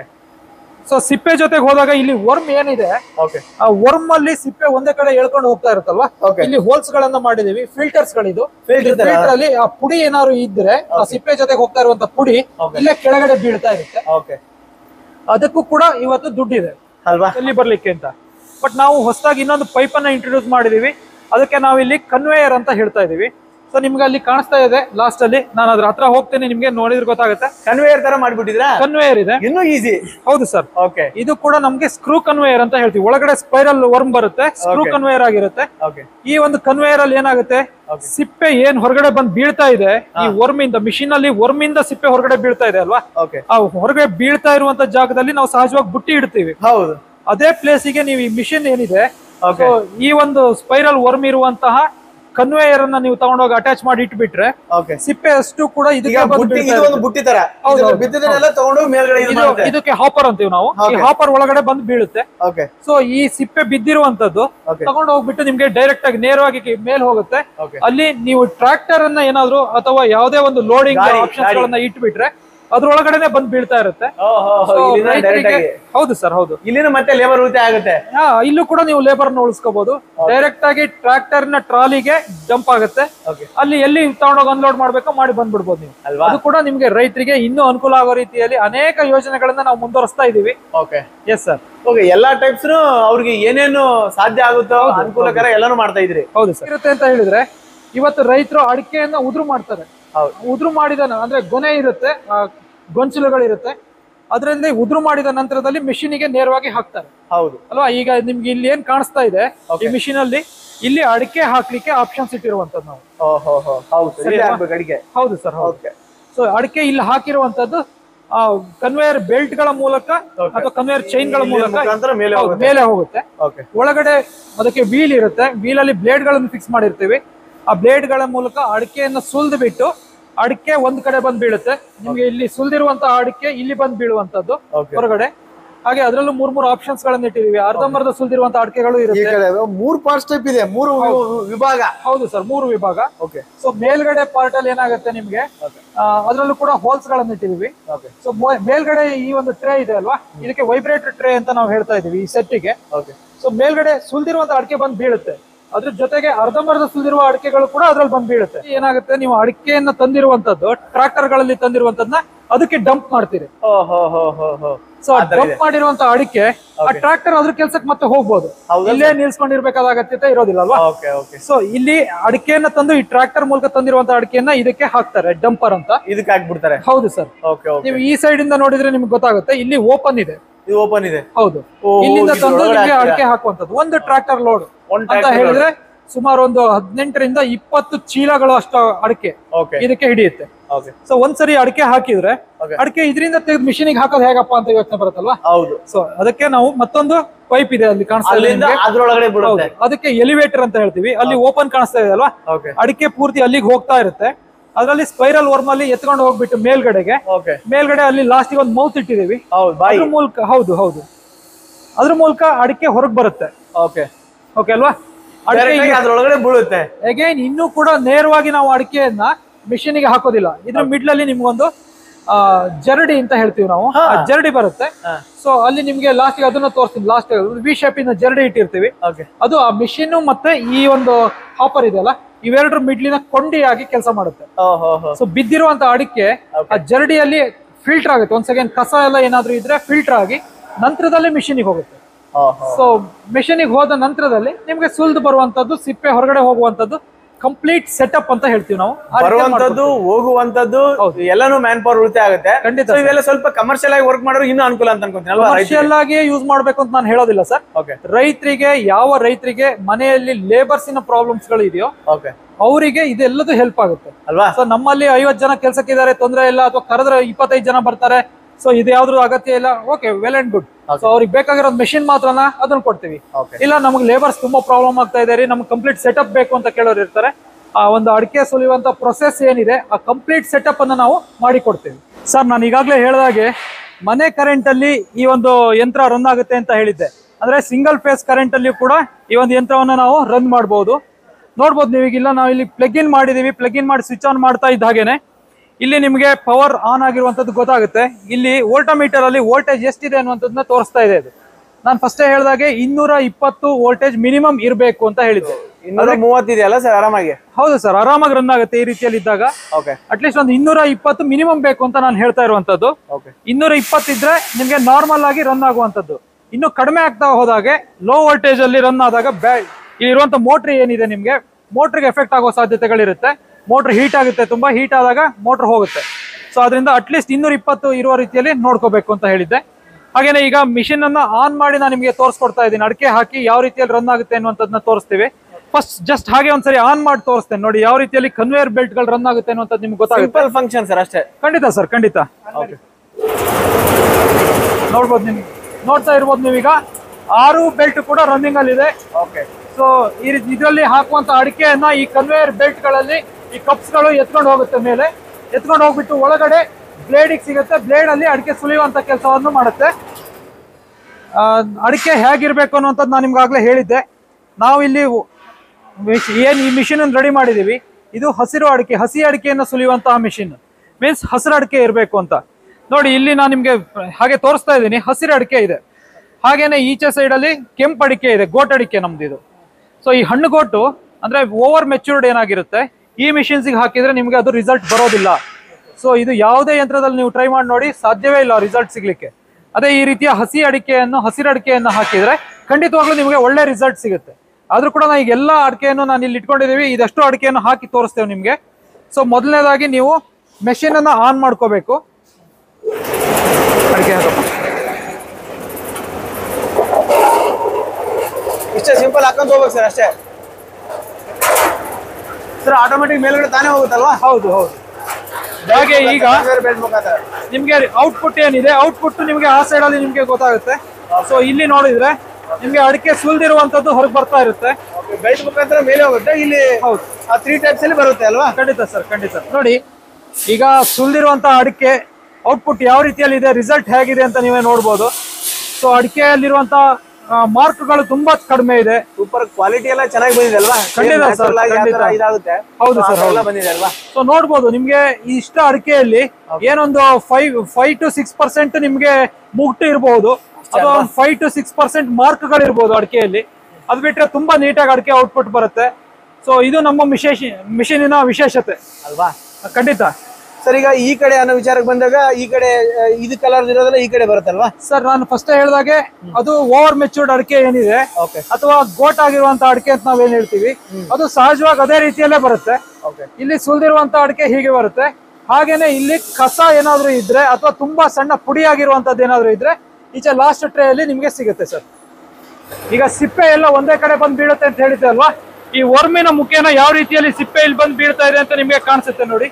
ಸೊ ಸಿಪ್ಪೆ ಜೊತೆಗೆ ಹೋದಾಗ ಇಲ್ಲಿ ವರ್ಮ್ ಏನಿದೆ ಓಕೆ ಆ ವರ್ಮ್ ಅಲ್ಲಿ ಸಿಪ್ಪೆ ಒಂದೇ ಕಡೆ ಎಳ್ಕೊಂಡು ಹೋಗ್ತಾ ಇರುತ್ತಲ್ವಾ Okay. ಇಲ್ಲಿ ಹೋಲ್ಸ್ ಗಳನ್ನ ಮಾಡಿದೀವಿ ಫಿಲ್ಟರ್ಸ್ ಗಳಿದು Filter ತರ? ಫಿಲ್ಟರ್ ಅಲ್ಲಿ ಆ ಪುಡಿ ಏನಾದ್ರು ಇದ್ರೆ ಆ ಸಿಪ್ಪೆ ಜೊತೆಗೆ ಹೋಗ್ತಾ ಇರುವಂತ ಪುಡಿ Okay. ಇಲ್ಲೇ ಕೆಳಗಡೆ ಬೀಳ್ತಾ ಇರುತ್ತೆ ಓಕೆ ಅದಕ್ಕೂ ಕೂಡ ಇವತ್ತು ದುಡ್ಡಿದೆ ಅಲ್ವಾ ಎಲ್ಲಿ ಬರ್ಲಿಕ್ಕೆ ಅಂತ ಬಟ್ ನಾವು ಹೊಸದಾಗಿ ಇನ್ನೊಂದು ಪೈಪ್ ಅನ್ನ ಇಂಟ್ರೊಡ್ಯೂಸ್ ಮಾಡಿದೀವಿ ಅದಕ್ಕೆ ನಾವು ಇಲ್ಲಿ ಕನ್ವೇಯರ್ ಅಂತ ಹೇಳ್ತಾ ಇದೀವಿ ಸೊ ನಿಮ್ಗೆ ಅಲ್ಲಿ ಕಾಣಿಸ್ತಾ ಇದೆ ಲಾಸ್ಟ್ ಅಲ್ಲಿ ನಾನು ಅದ್ರ ಹತ್ರ ಹೋಗ್ತೇನೆ ನಿಮ್ಗೆ ನೋಡಿದ್ರೆ ಗೊತ್ತಾಗುತ್ತೆ ಕನ್ವೇಯರ್ ತರ ಮಾಡ್ಬಿಟ್ಟಿದ್ರಾ ಕನ್ವೇಯರ್ ಇದೆ ಇನ್ನೂ ಈಸಿ ಹೌದು ಸರ್ ಓಕೆ ಇದು ಕೂಡ ನಮ್ಗೆ ಸ್ಕ್ರೂ ಕನ್ವೇಯರ್ ಅಂತ ಹೇಳ್ತೀವಿ ಒಳಗಡೆ ಸ್ಪೈರಲ್ ವರ್ಮ್ ಬರುತ್ತೆ ಸ್ಕ್ರೂ Okay. ಕನ್ವೇಯರ್ ಆಗಿರುತ್ತೆ ಓಕೆ ಈ ಒಂದು ಕನ್ವೇಯರ್ ಅಲ್ಲಿ ಏನಾಗುತ್ತೆ Okay. ಸಿಪ್ಪೆ ಏನ್ ಹೊರಗಡೆ ಬಂದ್ ಬೀಳ್ತಾ ಇದೆ ಈ ವರ್ಮ್ ಇಂದ ಮಿಷಿನ್ ಅಲ್ಲಿ ವರ್ಮ್ ಇಂದ ಸಿಪ್ಪೆ ಹೊರಗಡೆ ಬೀಳ್ತಾ ಇದೆ ಅಲ್ವಾ ಓಕೆ ಆ ಹೊರಗಡೆ ಬೀಳ್ತಾ ಇರುವಂತ ಜಾಗದಲ್ಲಿ ನಾವು ಸಹಜವಾಗಿ ಬುಟ್ಟಿ ಇಡ್ತೀವಿ ಹೌದು ಅದೇ ಪ್ಲೇಸಿಗೆ ನೀವು ಈ ಮಿಷಿನ್ ಏನಿದೆ Okay. so ಈ ಒಂದು ಸ್ಪೈರಲ್ ವರ್ಮ್ ಇರುವಂತಹ ಕನ್ವೇಯರ್ ಅನ್ನ ನೀವು ತಗೊಂಡೋಗಿ ಅಟ್ಯಾಚ್ ಮಾಡಿ ಇಟ್ಬಿಟ್ರೆ ಓಕೆ ಸಿಪ್ಪೆ ಅಷ್ಟು ಕೂಡ ಈಗ ಇದಕ್ಕೆ ಬಂದು ಬುಟ್ಟಿ ಬೀಳ್ತಾ ಇದು ಒಂದು ಇರುತ್ತೆ. ಬುಟ್ಟಿ ತರ ಹೌದು, ಹೌದು. ಬಿದ್ದದನ್ನೆಲ್ಲ ತಗೊಂಡು ಮೇಲ್ಗಡೆ ಇದು ಇದು ಮಾಡುತ್ತೆ ಇದಕ್ಕೆ ಹಾಪರ್ ಅಂತೀವಿ ನಾವು ಈ Okay. ಹಾಪರ್ ಒಳಗಡೆ ಬಂದು ಬೀಳುತ್ತೆ ಓಕೆ ಸೊ ಈ ಸಿಪ್ಪೆ ಬಿದ್ದಿರುವಂತದ್ದು Okay. ತಗೊಂಡು ಹೋಗ್ಬಿಟ್ಟು ನಿಮ್ಗೆ ಡೈರೆಕ್ಟ್ ಆಗಿ ನೇರವಾಗಿ ಕಿ- ಮೇಲ್ ಹೋಗುತ್ತೆ ಓಕೆ ಅಲ್ಲಿ ನೀವು ಟ್ರಾಕ್ಟರ್ ಅನ್ನ ಏನಾದ್ರು ಅಥವಾ ಯಾವುದೇ ಒಂದು ಲೋಡಿಂಗ್ ಗಾಡಿ, ಆಪ್ಷನ್ಸ್ ಗಾಡಿ. ಗಳನ್ನ ಇಟ್ಬಿಟ್ರೆ ಅದ್ರೊಳಗಡೆನೆ ಬಂದು ಬೀಳ್ತಾ ಇರುತ್ತೆ So, ಡೈರೆಕ್ಟ್ ರೈತರಿಗೆ- ಆಗಿ ಹೌದು ಸರ್ ಹೌದು ಇಲ್ಲಿನೂ ಮತ್ತೆ ಲೇಬರ್ ಉಳಿತಾಯ ಆಗುತ್ತೆ ಹಾ, ಇಲ್ಲೂ ಕೂಡ ನೀವು ಲೇಬರ್ ನ ಉಳಿಸ್ಕೋಬಹುದು ಡೈರೆಕ್ಟ್ ಆಗಿ ಟ್ರಾಕ್ಟರ್ ನ ಟ್ರಾಲಿಗೆ ಜಂಪ್ ಆಗುತ್ತೆ ಓಕೆ ಅಲ್ಲಿ ಎಲ್ಲಿ ತಗೊಂಡೋಗಿ ಅನ್ಲೋಡ್ ಮಾಡ್ಬೇಕೋ ಮಾಡಿ ಬಂದ್ಬಿಡ್ಬೋದು ನೀವು ಅಲ್ವಾ ಅದು ಕೂಡ ನಿಮ್ಗೆ ರೈತರಿಗೆ ಇನ್ನೂ ಅನುಕೂಲ ಆಗೋ ರೀತಿಯಲ್ಲಿ ಅನೇಕ ಯೋಜನೆಗಳನ್ನ ನಾವು ಮುಂದುವರಿಸ್ತಾ ಇದೀವಿ ಓಕೆ ಎಸ್ ಸರ್ ಓಕೆ ಎಲ್ಲಾ ಟೈಪ್ಸ್ ಅವ್ರಿಗೆ ಏನೇನು ಸಾಧ್ಯ ಆಗುತ್ತೋ ಅನುಕೂಲಕರ ಎಲ್ಲಾನು ಮಾಡ್ತಾ ಇದ್ರಿ ಹೌದು ಸರ್ ಇರುತ್ತೆ ಅಂತ ಹೇಳಿದ್ರೆ ಇವತ್ತು ರೈತರು ಅಡಿಕೆಯನ್ನ ಉದುರು ಮಾಡ್ತಾರೆ ಹೌದು ಉದುರು ಮಾಡಿದ ನ- ಅಂದ್ರೆ ಗೊನೆ ಇರುತ್ತೆ ಆ, ಗೊಂಚಲುಗಳಿರುತ್ತೆ ಅದರಲ್ಲಿ ಉದುರು ಮಾಡಿದ ನಂತರದಲ್ಲಿ ಮಿಷಿನಿಗೆ ನೇರವಾಗಿ ಹಾಕ್ತಾರೆ ಹೌದು ಅಲ್ವಾ ಈಗ ನಿಮ್ಗೆ ಇಲ್ಲಿ ಏನ್ ಕಾಣಿಸ್ತಾ ಇದೆ ಈ Okay. ಮಿಷಿನ್ ಅಲ್ಲಿ ಇಲ್ಲಿ ಅಡಿಕೆ ಹಾಕ್ಲಿಕ್ಕೆ ಆಪ್ಷನ್ಸ್ ಇಟ್ಟಿರುವಂತದ್ದು ನಾವು ಓಹೋ ಹೋ ಹೌದು ಸರಿ ಸರಿ ಅಲ್ವಾ? ಆಗ್ಬೇಕು ಅಡಿಗೆ ಹೌದು ಸರ್ ಹೌದು ಓಕೆ ಸೊ ಅಡಿಕೆ ಇಲ್ಲಿ ಹಾಕಿರುವಂತದ್ದು ಆ ಕನ್ವೇಯರ್ ಬೆಲ್ಟ್ ಗಳ ಮೂಲಕ Okay. ಅಥವಾ ಕನ್ವೇಯರ್ ಚೈನ್ ಗಳ ಮೂಲಕ ಮುಖಾಂತರ ಮೇಲೆ ಹೌದು, ಹೋಗುತ್ತೆ ಮೇಲೆ ಹೋಗುತ್ತೆ ಓಕೆ ಒಳಗಡೆ ಅದಕ್ಕೆ ವೀಲ್ ಇರುತ್ತೆ ವೀಲ್ ಅಲ್ಲಿ ಬ್ಲೇಡ್ ಗಳನ್ನು ಫಿಕ್ಸ್ ಮಾಡಿರ್ತೀವಿ ಆ ಬ್ಲೇಡ್ ಗಳ ಮೂಲಕ ಅಡಿಕೆಯನ್ನು ಸುಲ್ದು ಬಿಟ್ಟು ಅಡಿಕೆ ಒಂದ್ ಕಡೆ ಬಂದ್ ಬೀಳುತ್ತೆ ನಿಮ್ಗೆ ಇಲ್ಲಿ ಸುಲ್ದಿರುವಂತ ಅಡಿಕೆ ಇಲ್ಲಿ ಬಂದ್ ಬೀಳುವಂತದ್ದು ಓಕೆ ಹೊರಗಡೆ ಹಾಗೆ ಅದರಲ್ಲೂ ಮೂರ್ ಮೂರು ಆಪ್ಷನ್ಸ್ ಗಳನ್ನ ಇಟ್ಟಿದೀವಿ ಅರ್ಧಂಬರ್ಧ ಸುಲ್ದಿರುವಂತ ಅಡಿಕೆಗಳು ಈ ಇರುತ್ತೆ ಕಡೆ ಮೂರು ಪಾರ್ಟ್ ಟೈಪ್ ಇದೆ ಮೂರು ವಿ- ವಿಭಾಗ ಹೌದು ಸರ್ ಮೂರು ವಿಭಾಗ ಓಕೆ ಸೊ ಮೇಲ್ಗಡೆ ಪಾರ್ಟ್ ಅಲ್ಲಿ ಏನಾಗುತ್ತೆ ನಿಮ್ಗೆ ಓಕೆ ಅದರಲ್ಲೂ ಕೂಡ ಹೋಲ್ಸ್ ಗಳನ್ನ ಇಟ್ಟಿದೀವಿ ಓಕೆ ಸೊ ಮೇಲ್ಗಡೆ ಈ ಒಂದು ಟ್ರೇ ಇದೆ ಅಲ್ವಾ ಇದಕ್ಕೆ ವೈಬ್ರೇಟರ್ ಟ್ರೇ ಅಂತ ನಾವು ಹೇಳ್ತಾ ಇದೀವಿ ಈ ಸೆಟ್ಟಿಗೆ ಓಕೆ ಸೊ ಮೇಲ್ಗಡೆ ಸುಲ್ದಿರುವಂತ ಅಡಿಕೆ ಬಂದು ಬೀಳುತ್ತೆ ಅದ್ರ ಜೊತೆಗೆ ಅರ್ಧಂಬರ್ಧ ಸುಲ್ದಿರುವ ಅಡಿಕೆಗಳು ಕೂಡ ಅದ್ರಲ್ಲಿ ಬಂದು ಬೀಳುತ್ತೆ ಏನಾಗುತ್ತೆ ನೀವು ಅಡಿಕೆಯನ್ನ ತಂದಿರುವಂತದ್ದು ಟ್ರಾಕ್ಟರ್ ಗಳಲ್ಲಿ ತಂದಿರುವಂತದ್ನ ಅದಕ್ಕೆ ಡಂಪ್ ಮಾಡ್ತೀರಿ ಓ ಹೋ ಹೋ ಹೋ ಹೋ ಸೊ ಆ ತರ ಡಂಪ್ ಇದೆ. ಮಾಡಿರುವಂತ ಅಡಿಕೆ ಆ Okay. ಟ್ರಾಕ್ಟರ್ ಅದ್ರ ಕೆಲ್ಸಕ್ಕೆ ಮತ್ತೆ ಹೋಗ್ಬೋದು ಹೌದಾ ಇಲ್ಲೇ ನಿಲ್ಸ್ಕೊಂಡಿರ್ಬೇಕಾದ ಅಗತ್ಯತೆ ಇರೋದಿಲ್ಲ ಅಲ್ವಾ ಓಕೆ ಓಕೆ ಸೊ ಇಲ್ಲಿ ಅಡಿಕೆಯನ್ನ ತಂದು ಈ ಟ್ರಾಕ್ಟರ್ ಮೂಲಕ ತಂದಿರುವಂತ ಅಡಿಕೆಯನ್ನ ಇದಕ್ಕೆ ಹಾಕ್ತಾರೆ ಡಂಪರ್ ಅಂತ ಇದಕ್ಕೆ ಹಾಕ್ಬಿಡ್ತಾರೆ ಹೌದು ಸರ್ ಓಕೆ ಓಕೆ ನೀವು ಈ ಸೈಡ್ ಇಂದ ನೋಡಿದ್ರೆ ನಿಮ್ಗೆ ಗೊತ್ತಾಗುತ್ತೆ ಇಲ್ಲಿ ಓಪನ್ ಇದೆ ಇದು ಓಪನ್ ಇದೆ ಹೌದು ಓ, ಇಲ್ಲಿಂದ ಇದು ತಂದು ಒಳಗಡೆ ನಿಮ್ಗೆ ಹಾಕ್ತೀರಾ? ಅಡಿಕೆ ಹಾಕುವಂತದ್ದು ಒಂದು ಟ್ರಾಕ್ಟರ್ ಲೋಡ್ ಒಂದ್ ಅಂತ tractor ಹೇಳಿದ್ರೆ ಸುಮಾರು ಒಂದು ಹದಿನೆಂಟರಿಂದ ಇಪ್ಪತ್ತು ಚೀಲಗಳು ಅಷ್ಟು ಅಡಿಕೆ ಓಕೆ ಇದಕ್ಕೆ ಹಿಡಿಯುತ್ತೆ ಓಕೆ ಸೊ ಒಂದ್ಸರಿ ಅಡಿಕೆ ಹಾಕಿದ್ರೆ Okay. ಅಡಿಕೆ ಇದರಿಂದ ತೆಗೆದು ಮಿಷಿನಿಗೆ ಹಾಕೋದು ಹೇಗಪ್ಪ ಅಂತ ಯೋಚನೆ ಬರುತ್ತಲ್ವಾ ಹೌದು ಸೊ ಅದಕ್ಕೆ ನಾವು ಮತ್ತೊಂದು ಪೈಪ್ ಇದೆ ಅಲ್ಲಿ ಕಾಣಿಸ್ತಾ ಇದೆ ಅಲ್ಲಿಂದ ನಿಮ್ಗೆ. ಅದ್ರೊಳಗಡೆ ಹೌದು. ಬಿಡುತ್ತೆ ಅದಕ್ಕೆ ಎಲಿವೇಟರ್ ಅಂತ ಹೇಳ್ತೀವಿ ಅಲ್ಲಿ ಓಪನ್ ಕಾಣಿಸ್ತಾ ಇದೆ ಅಲ್ವಾ ಓಕೆ ಅಡಿಕೆ ಪೂರ್ತಿ ಅಲ್ಲಿಗೆ ಹೋಗ್ತಾ ಇರುತ್ತೆ ಅದರಲ್ಲಿ ಸ್ಪೈರಲ್ ವರ್ಮ್ ಅಲ್ಲಿ ಎತ್ಕೊಂಡು ಹೋಗ್ಬಿಟ್ಟು ಮೇಲ್ಗಡೆಗೆ ಓಕೆ ಮೇಲ್ಗಡೆ ಅಲ್ಲಿ ಲಾಸ್ಟಿಗೆ ಒಂದು ಮೌತ್ ಇಟ್ಟಿದೀವಿ ಹೌದು ಬಾಯಿ ಅದ್ರ ಮೂಲಕ ಹೌದು ಹೌದು ಅದ್ರ ಮೂಲಕ ಅಡಿಕೆ ಹೊರಗೆ ಬರುತ್ತೆ ಓಕೆ ಓಕೆ ಅಲ್ವಾ Direct ಅಡಿಕೆ ಆಗಿ ಅದ್ರೊಳಗಡೆ ಬೀಳುತ್ತೆ ಅಗೈನ್ ಇನ್ನೂ ಕೂಡ ನೇರವಾಗಿ ನಾವು ಅಡಿಕೆಯನ್ನ ಮಿಷಿನಿಗೆ ಹಾಕೋದಿಲ್ಲ ಇದ್ರ ಮಿಡ್ಲಲ್ಲಿ ನಿಮ್ಗೊಂದು ಆ, ಜರಡಿ ಅಂತ ಹೇಳ್ತೀವಿ ನಾವು ಹಾ. ಆ ಜರಡಿ ಬರುತ್ತೆ ಹಾ. ಸೊ ಅಲ್ಲಿ ನಿಮ್ಗೆ ಲಾಸ್ಟ್ ಅದನ್ನ ತೋರಿಸ್ತೀನಿ ಲಾಸ್ಟ್ ವಿ ಶೇಪಿನ ಜರಡಿ ಇಟ್ಟಿರ್ತೀವಿ ಓಕೆ ಅದು ಆ ಮಿಷಿನ್ ಮತ್ತೆ ಈ ಒಂದು ಹಾಪರ್ ಇದೆಯಲ್ಲ ಇವೆರಡರ ಮಿಡ್ಲಿನ ಕೊಂಡಿಯಾಗಿ ಕೆಲಸ ಮಾಡುತ್ತೆ ಓ ಹೋ ಹೋ ಸೊ ಬಿದ್ದಿರುವಂತ ಅಡಿಕೆ ಆ ಜರಡಿಯಲ್ಲಿ ಫಿಲ್ಟರ್ ಆಗುತ್ತೆ ಒಂದ್ ಸೆಕೆಂಡ್ ಕಸ ಎಲ್ಲ ಏನಾದ್ರೂ ಇದ್ರೆ ಫಿಲ್ಟರ್ ಆಗಿ ನಂತರದಲ್ಲಿ ಮಿಷಿನಿಗೆ ಹೋಗುತ್ತೆ ಓ ಹೋ ಸೊ ಮಿಷಿನಿಗೆ ಹೋದ ನಂತರದಲ್ಲಿ ನಿಮ್ಗೆ ಸುಲ್ದು ಬರುವಂತದ್ದು ಸಿಪ್ಪೆ ಹೊರಗಡೆ ಹೋಗುವಂತದ್ದು ಕಂಪ್ಲೀಟ್ ಸೆಟಪ್ ಅಂತ ಹೇಳ್ತೀವಿ ನಾವು ಆ ರೀತಿ ಬರುವಂತದ್ದು ಹೋಗುವಂತದ್ದು ಹೌದು. ಎಲ್ಲಾನು ಮ್ಯಾನ್ ಪವರ್ ಉಳಿತಾಯ ಆಗುತ್ತೆ ಖಂಡಿತ So ಇವೆಲ್ಲ ಸ್ವಲ್ಪ ಕಮರ್ಷಿಯಲ್ ಆಗಿ ವರ್ಕ್ ಮಾಡೋರು ಇನ್ನೂ ಅನುಕೂಲ ಅಂತ ಅನ್ಕೊಂತೀನಿ ಅಲ್ವಾ ಕಮರ್ಷಿಯಲ್ ಆಗಿ ಯೂಸ್ ಮಾಡ್ಬೇಕು ಅಂತ ನಾನು ಹೇಳೋದಿಲ್ಲ ಸರ್ ಓಕೆ ರೈತರಿಗೆ ಯಾವ ರೈತರಿಗೆ ಮನೆಯಲ್ಲಿ ಲೇಬರ್ಸಿನ ಪ್ರಾಬ್ಲಮ್ಸ್ ಗಳು ಇದೆಯೋ ಓಕೆ ಅವರಿಗೆ ಇದೆಲ್ಲದೂ ಹೆಲ್ಪ್ ಆಗುತ್ತೆ ಅಲ್ವಾ ಸೊ ನಮ್ಮಲ್ಲಿ ಐವತ್ತು ಜನ ಕೆಲಸಕ್ಕಿದ್ದಾರೆ ತೊಂದರೆ ಇಲ್ಲ ಅಥವಾ ಕರೆದ್ರೆ ಇಪ್ಪತ್ತೈದು ಜನ ಬರ್ತಾರೆ ಸೊ ಇದು ಯಾವ್ದು ಅಗತ್ಯ ಇಲ್ಲ okay well and good so ಅವ್ರಿಗೆ ಬೇಕಾಗಿರೋದು ಮೆಷಿನ್ ಮಾತ್ರನ ಅದನ್ನ ಕೊಡ್ತೀವಿ ಓಕೆ ಇಲ್ಲ ನಮಗೆ ಲೇಬರ್ಸ್ ತುಂಬಾ ಪ್ರಾಬ್ಲಮ್ ಆಗ್ತಾ ಇದೆ ರೀ ನಮ್ಗೆ ಕಂಪ್ಲೀಟ್ ಸೆಟಪ್ ಬೇಕು ಅಂತ ಕೇಳೋರು ಇರ್ತಾರೆ ಆ ಒಂದು ಅಡಿಕೆ ಸುಲಿಯುವಂತ ಪ್ರೊಸೆಸ್ ಏನಿದೆ ಆ ಕಂಪ್ಲೀಟ್ ಸೆಟಪ್ ಅನ್ನ ನಾವು ಮಾಡಿ ಕೊಡ್ತೀವಿ ಸರ್ ನಾನು ಈಗಾಗಲೇ ಹೇಳಿದಾಗೆ ಮನೆ ಕರೆಂಟ್ ಅಲ್ಲಿ ಈ ಒಂದು ಯಂತ್ರ ರನ್ ಆಗುತ್ತೆ ಅಂತ ಹೇಳಿದ್ದೆ ಅಂದ್ರೆ ಸಿಂಗಲ್ ಫೇಸ್ ಕರೆಂಟ್ ಅಲ್ಲಿ ಕೂಡ ಈ ಒಂದು ಯಂತ್ರವನ್ನ ನಾವು ರನ್ ಮಾಡಬಹುದು ನೋಡ್ಬೋದು ನೀವು ಈಗಿಲ್ಲ ನಾವು ಇಲ್ಲಿ ಪ್ಲಗ್ ಇನ್ ಮಾಡಿದೀವಿ ಪ್ಲಗ್ ಇನ್ ಮಾಡಿ ಸ್ವಿಚ್ ಆನ್ ಮಾಡ್ತಾ ಇದ್ದ ಹಾಗೇನೆ ಇಲ್ಲಿ ನಿಮಗೆ ಪವರ್ ಆನ್ ಆಗಿರುವಂತದ್ದು ಗೊತ್ತಾಗುತ್ತೆ ಇಲ್ಲಿ ವೋಲ್ಟಮೀಟರ್ ಅಲ್ಲಿ ವೋಲ್ಟೇಜ್ ಎಷ್ಟಿದೆ ಅನ್ನುವಂಥದ್ದನ್ನ ತೋರಿಸ್ತಾ ಇದೆ ಇದು ನಾನು ಫಸ್ಟೇ ಹೇಳಿದಾಗೆ ಇನ್ನೂರ ಇಪ್ಪತ್ತು ವೋಲ್ಟೇಜ್ ಮಿನಿಮಮ್ ಇರಬೇಕು ಅಂತ ಹೇಳಿದ್ದೆ ಇನ್ನೂರ ಮೂವತ್ತಿದೆಯಲ್ಲ ಸರ್ ಆರಾಮಾಗಿ ಹೌದು ಸರ್ ಆರಾಮಾಗಿ ರನ್ ಆಗುತ್ತೆ ಈ ರೀತಿಯಲ್ಲಿ ಇದ್ದಾಗ ಓಕೆ ಅಟ್ಲೀಸ್ಟ್ ಒಂದು ಇನ್ನೂರ ಇಪ್ಪತ್ತು ಮಿನಿಮಮ್ ಬೇಕು ಅಂತ ನಾನು ಹೇಳ್ತಾ ಇರುವಂತದ್ದು ಓಕೆ ಇನ್ನೂರ ಇಪ್ಪತ್ತಿದ್ರೆ ನಿಮಗೆ ನಾರ್ಮಲ್ ಆಗಿ ರನ್ ಆಗುವಂತದ್ದು ಇನ್ನು ಕಡಿಮೆ ಆಗ್ತಾ ಹೋದಾಗೆ ಲೋ ವೋಲ್ಟೇಜ್ ಅಲ್ಲಿ ರನ್ ಆದಾಗ ಬ್ಯಾ ಇಲ್ಲಿರುವಂತ ಮೋಟ್ರ್ ಏನಿದೆ ನಿಮಗೆ ಮೋಟ್ರಿಗೆ ಎಫೆಕ್ಟ್ ಆಗೋ ಸಾಧ್ಯತೆಗಳಿರುತ್ತೆ ಮೋಟ್ರ್ ಹೀಟ್ ಆಗುತ್ತೆ ತುಂಬಾ ಹೀಟ್ ಆದಾಗ ಮೋಟ್ರ್ ಹೋಗುತ್ತೆ ಸೊ ಅದರಿಂದ ಅಟ್ಲೀಸ್ಟ್ ಇನ್ನೂರ ಇಪ್ಪತ್ತು ಇರುವ ರೀತಿಯಲ್ಲಿ ನೋಡ್ಕೋಬೇಕು ಅಂತ ಹೇಳಿದ್ದೆ ಹಾಗೇನೆ ಈಗ ಮಿಷಿನ್ ಅನ್ನ ಆನ್ ಮಾಡಿ ನಾನು ನಿಮಗೆ ತೋರಿಸ್ಕೊಡ್ತಾ ಇದ್ದೀನಿ ಅಡಿಕೆ ಹಾಕಿ ಯಾವ ರೀತಿಯಲ್ಲಿ ರನ್ ಆಗುತ್ತೆ ಅನ್ನುವಂಥದ್ದನ್ನ ತೋರಿಸ್ತೀವಿ ಫಸ್ಟ್ ಜಸ್ಟ್ ಹಾಗೆ ಒಂದ್ಸರಿ ಆನ್ ಮಾಡಿ ತೋರಿಸ್ತೇನೆ ನೋಡಿ ಯಾವ ರೀತಿಯಲ್ಲಿ ಕನ್ವೇಯರ್ ಬೆಲ್ಟ್ ಗಳು ರನ್ ಆಗುತ್ತೆ ಅನ್ನುವಂಥದ್ದು ನಿಮ್ಗೆ ಗೊತ್ತಾಗುತ್ತೆ ಸಿಂಪಲ್ ಫಂಕ್ಷನ್ ಸರ್ ಅಷ್ಟೇ ಖಂಡಿತ ಸರ್ ಖಂಡಿತ ಓಕೆ ನೋಡ್ಬೋದು ನಿಮ್ಗೆ ನೋಡ್ತಾ ಇರ್ಬೋದು ನೀವೀಗ ಆರು ಬೆಲ್ಟ್ ಕೂಡ ರನ್ನಿಂಗ್ ಅಲ್ಲಿ ಇದೆ ಓಕೆ ಸೊ ಈ ರೀತಿ ಇದರಲ್ಲಿ ಹಾಕುವಂತ ಅಡಿಕೆಯನ್ನ ಈ ಕನ್ವೇಯರ್ ಬೆಲ್ಟ್ ಗಳಲ್ಲಿ ಈ ಕಪ್ಸ್ ಗಳು ಎತ್ಕೊಂಡು ಹೋಗುತ್ತೆ ಮೇಲೆ ಎತ್ಕೊಂಡು ಹೋಗ್ಬಿಟ್ಟು ಒಳಗಡೆ ಬ್ಲೇಡಿಗೆ ಸಿಗುತ್ತೆ ಬ್ಲೇಡ್ ಅಲ್ಲಿ ಅಡಿಕೆ ಸುಲಿಯುವಂತ ಕೆಲಸವನ್ನು ಮಾಡುತ್ತೆ ಆ, ಅಡಿಕೆ ಹೇಗಿರ್ಬೇಕು ಅನ್ನುವಂಥದ್ದು ನಾನು ನಿಮ್ಗಾಗ್ಲೇ ಹೇಳಿದ್ದೆ ನಾವು ಇಲ್ಲಿ ಮಿಶ್- ಏನ್ ಈ ಮಿಷಿನ್ ರೆಡಿ ಮಾಡಿದೀವಿ ಇದು ಹಸಿರು ಅಡಿಕೆ ಹಸಿ ಅಡಿಕೆಯನ್ನು ಸುಲಿಯುವಂತಹ ಮಿಷಿನ್ ಮೀನ್ಸ್ ಹಸಿರು ಅಡಿಕೆ ಇರಬೇಕು ಅಂತ ನೋಡಿ ಇಲ್ಲಿ ನಾನು ನಿಮ್ಗೆ ಹಾಗೆ ತೋರಿಸ್ತಾ ಇದ್ದೀನಿ ಹಸಿರು ಅಡಿಕೆ ಇದೆ ಹಾಗೇನೆ ಈಚೆ ಸೈಡ್ ಅಲ್ಲಿ ಕೆಂಪು ಅಡಿಕೆ ಇದೆ ಗೋಟ್ ಅಡಿಕೆ ನಮ್ದು ಇದು ಸೊ ಈ ಹಣ್ಣು ಗೋಟು ಅಂದ್ರೆ ಓವರ್ ಮೆಚೂರ್ಡ್ ಏನಾಗಿರುತ್ತೆ ಈ ಮಿಷಿನ್ಸಿಗೆ ಹಾಕಿದ್ರೆ ನಿಮ್ಗೆ ಅದು ರಿಸಲ್ಟ್ ಬರೋದಿಲ್ಲ ಸೊ ಇದು ಯಾವುದೇ ಯಂತ್ರದಲ್ಲಿ ನೀವು ಟ್ರೈ ಮಾಡಿ ನೋಡಿ ಸಾಧ್ಯವೇ ಇಲ್ಲ ರಿಸಲ್ಟ್ ಸಿಗ್ಲಿಕ್ಕೆ ಅದೇ ಈ ರೀತಿಯ ಹಸಿ ಅಡಿಕೆಯನ್ನು ಹಸಿರು ಅಡಿಕೆಯನ್ನು ಹಾಕಿದ್ರೆ ಖಂಡಿತವಾಗ್ಲೂ ನಿಮಗೆ ಒಳ್ಳೆ ರಿಸಲ್ಟ್ ಸಿಗುತ್ತೆ ಆದ್ರೂ ಕೂಡ ನಾನು ಈಗ ಎಲ್ಲ ಅಡಿಕೆಯನ್ನು ನಾನು ಇಲ್ಲಿ ಇಟ್ಕೊಂಡಿದ್ದೀವಿ ಇದಷ್ಟು ಅಡಿಕೆಯನ್ನು ಹಾಕಿ ತೋರಿಸ್ತೇವೆ ನಿಮಗೆ ಸೊ ಮೊದಲನೇದಾಗಿ ನೀವು ಮೆಷಿನ್ ಅನ್ನ ಆನ್ ಮಾಡ್ಕೋಬೇಕು ಅಡಿಕೆ ಹಾಕಪ್ಪ ಇಷ್ಟೇ ಸಿಂಪಲ್ ಹಾಕೊಂತ ಹೋಗ್ಬೇಕು ಸರ್ ಅಷ್ಟೇ ಸರ್ ಆಟೋಮೆಟಿಕ್ ಮೇಲ್ಗಡೆ ತಾನೇ ಹೋಗುತ್ತಲ್ವಾ ಹೌದು ಹೌದು ಹಾಗೆ ಈಗ ಬೆಲ್ಟ್ ಮುಖಾಂತರ ನಿಮ್ಗೆ ಔಟ್ಪುಟ್ ಏನಿದೆ ಔಟ್ಪುಟ್ ನಿಮ್ಗೆ ಆ ಸೈಡ್ ಅಲ್ಲಿ ನಿಮ್ಗೆ ಗೊತ್ತಾಗುತ್ತೆ ಸೊ ಇಲ್ಲಿ ನೋಡಿದ್ರೆ ನಿಮ್ಗೆ ಅಡಿಕೆ ಸುಲ್ದಿರುವಂತದ್ದು ಹೊರಗೆ ಬರ್ತಾ ಇರುತ್ತೆ ಬೆಲ್ಟ್ ಮುಖಾಂತರ ಮೇಲೆ ಹೋಗುತ್ತೆ ಇಲ್ಲಿ ಹೌದು ಆ ತ್ರೀ ಟೈಪ್ಸ್ ಅಲ್ಲಿ ಬರುತ್ತೆ ಅಲ್ವಾ ಖಂಡಿತ ಸರ್ ಖಂಡಿತ ನೋಡಿ ಈಗ ಸುಲ್ದಿರುವಂತ ಅಡಿಕೆ ಔಟ್ಪುಟ್ ಯಾವ ರೀತಿಯಲ್ಲಿ ಇದೆ ರಿಸಲ್ಟ್ ಹೇಗಿದೆ ಅಂತ ನೀವೇ ನೋಡ್ಬೋದು ಸೊ ಅಡಿಕೆಯಲ್ಲಿರುವಂತ ಮಾರ್ಕ್ಗಳು ತುಂಬಾ ಕಡಿಮೆ ಇದೆ ಸೂಪರ್ ಕ್ವಾಲಿಟಿ ಎಲ್ಲ ಚೆನ್ನಾಗಿ ಬಂದಿದೆ ಅಲ್ವಾ ಖಂಡಿತ Natural sir, ಆಗಿ ಯಾವ ಖಂಡಿತ. ತರ ಇದಾಗುತ್ತೆ ಹೌದು ಆ sir, ತರ ಎಲ್ಲ ಹೌದು. ಬಂದಿದೆ ಅಲ್ವಾ ಸೊ ನೋಡ್ಬೋದು ನಿಮ್ಗೆ ಈ ಇಷ್ಟ ಅಡಿಕೆಯಲ್ಲಿ ಏನೊಂದು five five to six percent ನಿಮ್ಗೆ ಮುಗ್ಟು ಇರಬಹುದು ಅಥವಾ ಫೈವ್ ಟು ಸಿಕ್ಸ್ ಪರ್ಸೆಂಟ್ ಮಾರ್ಕ್ಗಳು ಇರ್ಬೋದು ಅಡಿಕೆಯಲ್ಲಿ ಅದು ಬಿಟ್ರೆ ತುಂಬಾ ನೀಟಾಗಿ ಅಡಿಕೆ ಔಟ್ಪುಟ್ ಬರುತ್ತೆ ಸೊ ಇದು ನಮ್ಮ ವಿಶೇಷ ಮಿಷಿನಿನ ವಿಶೇಷತೆ ಅಲ್ವಾ ಖಂಡಿತ ಸರ್ ಈಗ ಈ ಕಡೆ ಅನ್ನೋ ವಿಚಾರಕ್ಕೆ ಬಂದಾಗ ಈ ಕಡೆ ಆ, ಇದು ಕಲರ್ ಇರೋದೆಲ್ಲ ಈ ಕಡೆ ಬರುತ್ತಲ್ವಾ ಸರ್ ನಾನು ಫಸ್ಟ್ ಹೇಳ್ದಾಗೆ ಅದು ಓವರ್ ಮೆಚೂರ್ಡ್ ಅಡಿಕೆ ಏನಿದೆ ಓಕೆ ಅಥವಾ ಗೋಟ್ ಆಗಿರುವಂತ ಅಡಿಕೆ ಅಂತ ನಾವೇನ್ ಹೇಳ್ತೀವಿ ಅದು ಸಹಜವಾಗಿ ಅದೇ ರೀತಿಯಲ್ಲೇ ಬರುತ್ತೆ ಓಕೆ ಇಲ್ಲಿ ಸುಲಿದಿರುವಂತ ಅಡಿಕೆ ಹೀಗೆ ಬರುತ್ತೆ ಹಾಗೇನೆ ಇಲ್ಲಿ ಕಸ ಏನಾದ್ರೂ ಇದ್ರೆ ಅಥವಾ ತುಂಬಾ ಸಣ್ಣ ಪುಡಿ ಆಗಿರುವಂತದ್ದು ಏನಾದ್ರೂ ಇದ್ರೆ ಈಚೆ ಲಾಸ್ಟ್ ಟ್ರೇ ಅಲ್ಲಿ ನಿಮ್ಗೆ ಸಿಗುತ್ತೆ ಸರ್ ಈಗ ಸಿಪ್ಪೆ ಎಲ್ಲ ಒಂದೇ ಕಡೆ ಬಂದು ಬೀಳುತ್ತೆ ಅಂತ ಹೇಳಿದ್ದೆ ಅಲ್ವಾ ಈ ವರ್ಮಿನ ಮುಖೇನ ಯಾವ ರೀತಿಯಲ್ಲಿ ಸಿಪ್ಪೆ ಇಲ್ಲಿ ಬಂದು ಬೀಳ್ತಾ ಇದೆ ಅಂತ ನಿಮ್ಗೆ ಕಾಣಿಸುತ್ತೆ ನೋಡಿ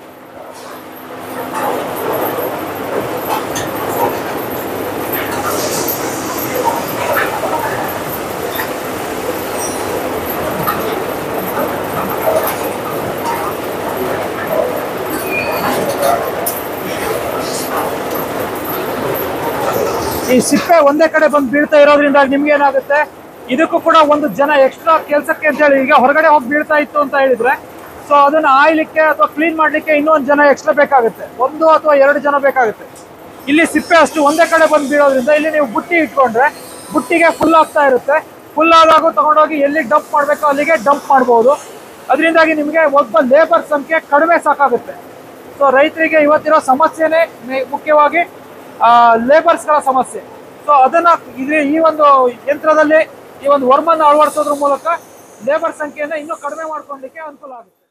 ಈ ಸಿಪ್ಪೆ ಒಂದೇ ಕಡೆ ಬಂದು ಬೀಳ್ತಾ ಇರೋದ್ರಿಂದ ನಿಮ್ಗೆ ಏನಾಗುತ್ತೆ ಇದಕ್ಕೂ ಕೂಡ ಒಂದು ಜನ ಎಕ್ಸ್ಟ್ರಾ ಕೆಲಸಕ್ಕೆ ಅಂತ ಹೇಳಿ ಈಗ ಹೊರಗಡೆ ಹೋಗಿ ಬೀಳ್ತಾ ಇತ್ತು ಅಂತ ಹೇಳಿದ್ರೆ ಸೊ ಅದನ್ನ ಆಯ್ಲಿಕ್ಕೆ ಅಥವಾ ಕ್ಲೀನ್ ಮಾಡ್ಲಿಕ್ಕೆ ಇನ್ನೊಂದು ಜನ ಎಕ್ಸ್ಟ್ರಾ ಬೇಕಾಗುತ್ತೆ ಒಂದು ಅಥವಾ ಎರಡು ಜನ ಬೇಕಾಗುತ್ತೆ ಇಲ್ಲಿ ಸಿಪ್ಪೆ ಅಷ್ಟು ಒಂದೇ ಕಡೆ ಬಂದು ಬೀಳೋದ್ರಿಂದ ಇಲ್ಲಿ ನೀವು ಬುಟ್ಟಿ ಇಟ್ಕೊಂಡ್ರೆ ಬುಟ್ಟಿಗೆ ಫುಲ್ ಆಗ್ತಾ ಇರುತ್ತೆ ಫುಲ್ ಆದಾಗ ತಗೊಂಡೋಗಿ ಎಲ್ಲಿ ಡಂಪ್ ಮಾಡಬೇಕು ಅಲ್ಲಿಗೆ ಡಂಪ್ ಮಾಡ್ಬೋದು ಅದರಿಂದಾಗಿ ನಿಮಗೆ ಒಬ್ಬ ಲೇಬರ್ ಸಂಖ್ಯೆ ಕಡಿಮೆ ಸಾಕಾಗುತ್ತೆ ಸೊ ರೈತರಿಗೆ ಇವತ್ತಿರೋ ಸಮಸ್ಯೆನೇ ಮೇ- ಮುಖ್ಯವಾಗಿ ಲೇಬರ್ಸ್ಗಳ ಸಮಸ್ಯೆ ಸೊ ಅದನ್ನ ಇದು ಈ ಒಂದು ಯಂತ್ರದಲ್ಲಿ ಈ ಒಂದು ವರ್ಮನ್ನು ಅಳವಡಿಸೋದ್ರ ಮೂಲಕ ಲೇಬರ್ ಸಂಖ್ಯೆಯನ್ನು ಇನ್ನೂ ಕಡಿಮೆ ಮಾಡ್ಕೊಳ್ಳಿಕ್ಕೆ ಅನುಕೂಲ ಆಗುತ್ತೆ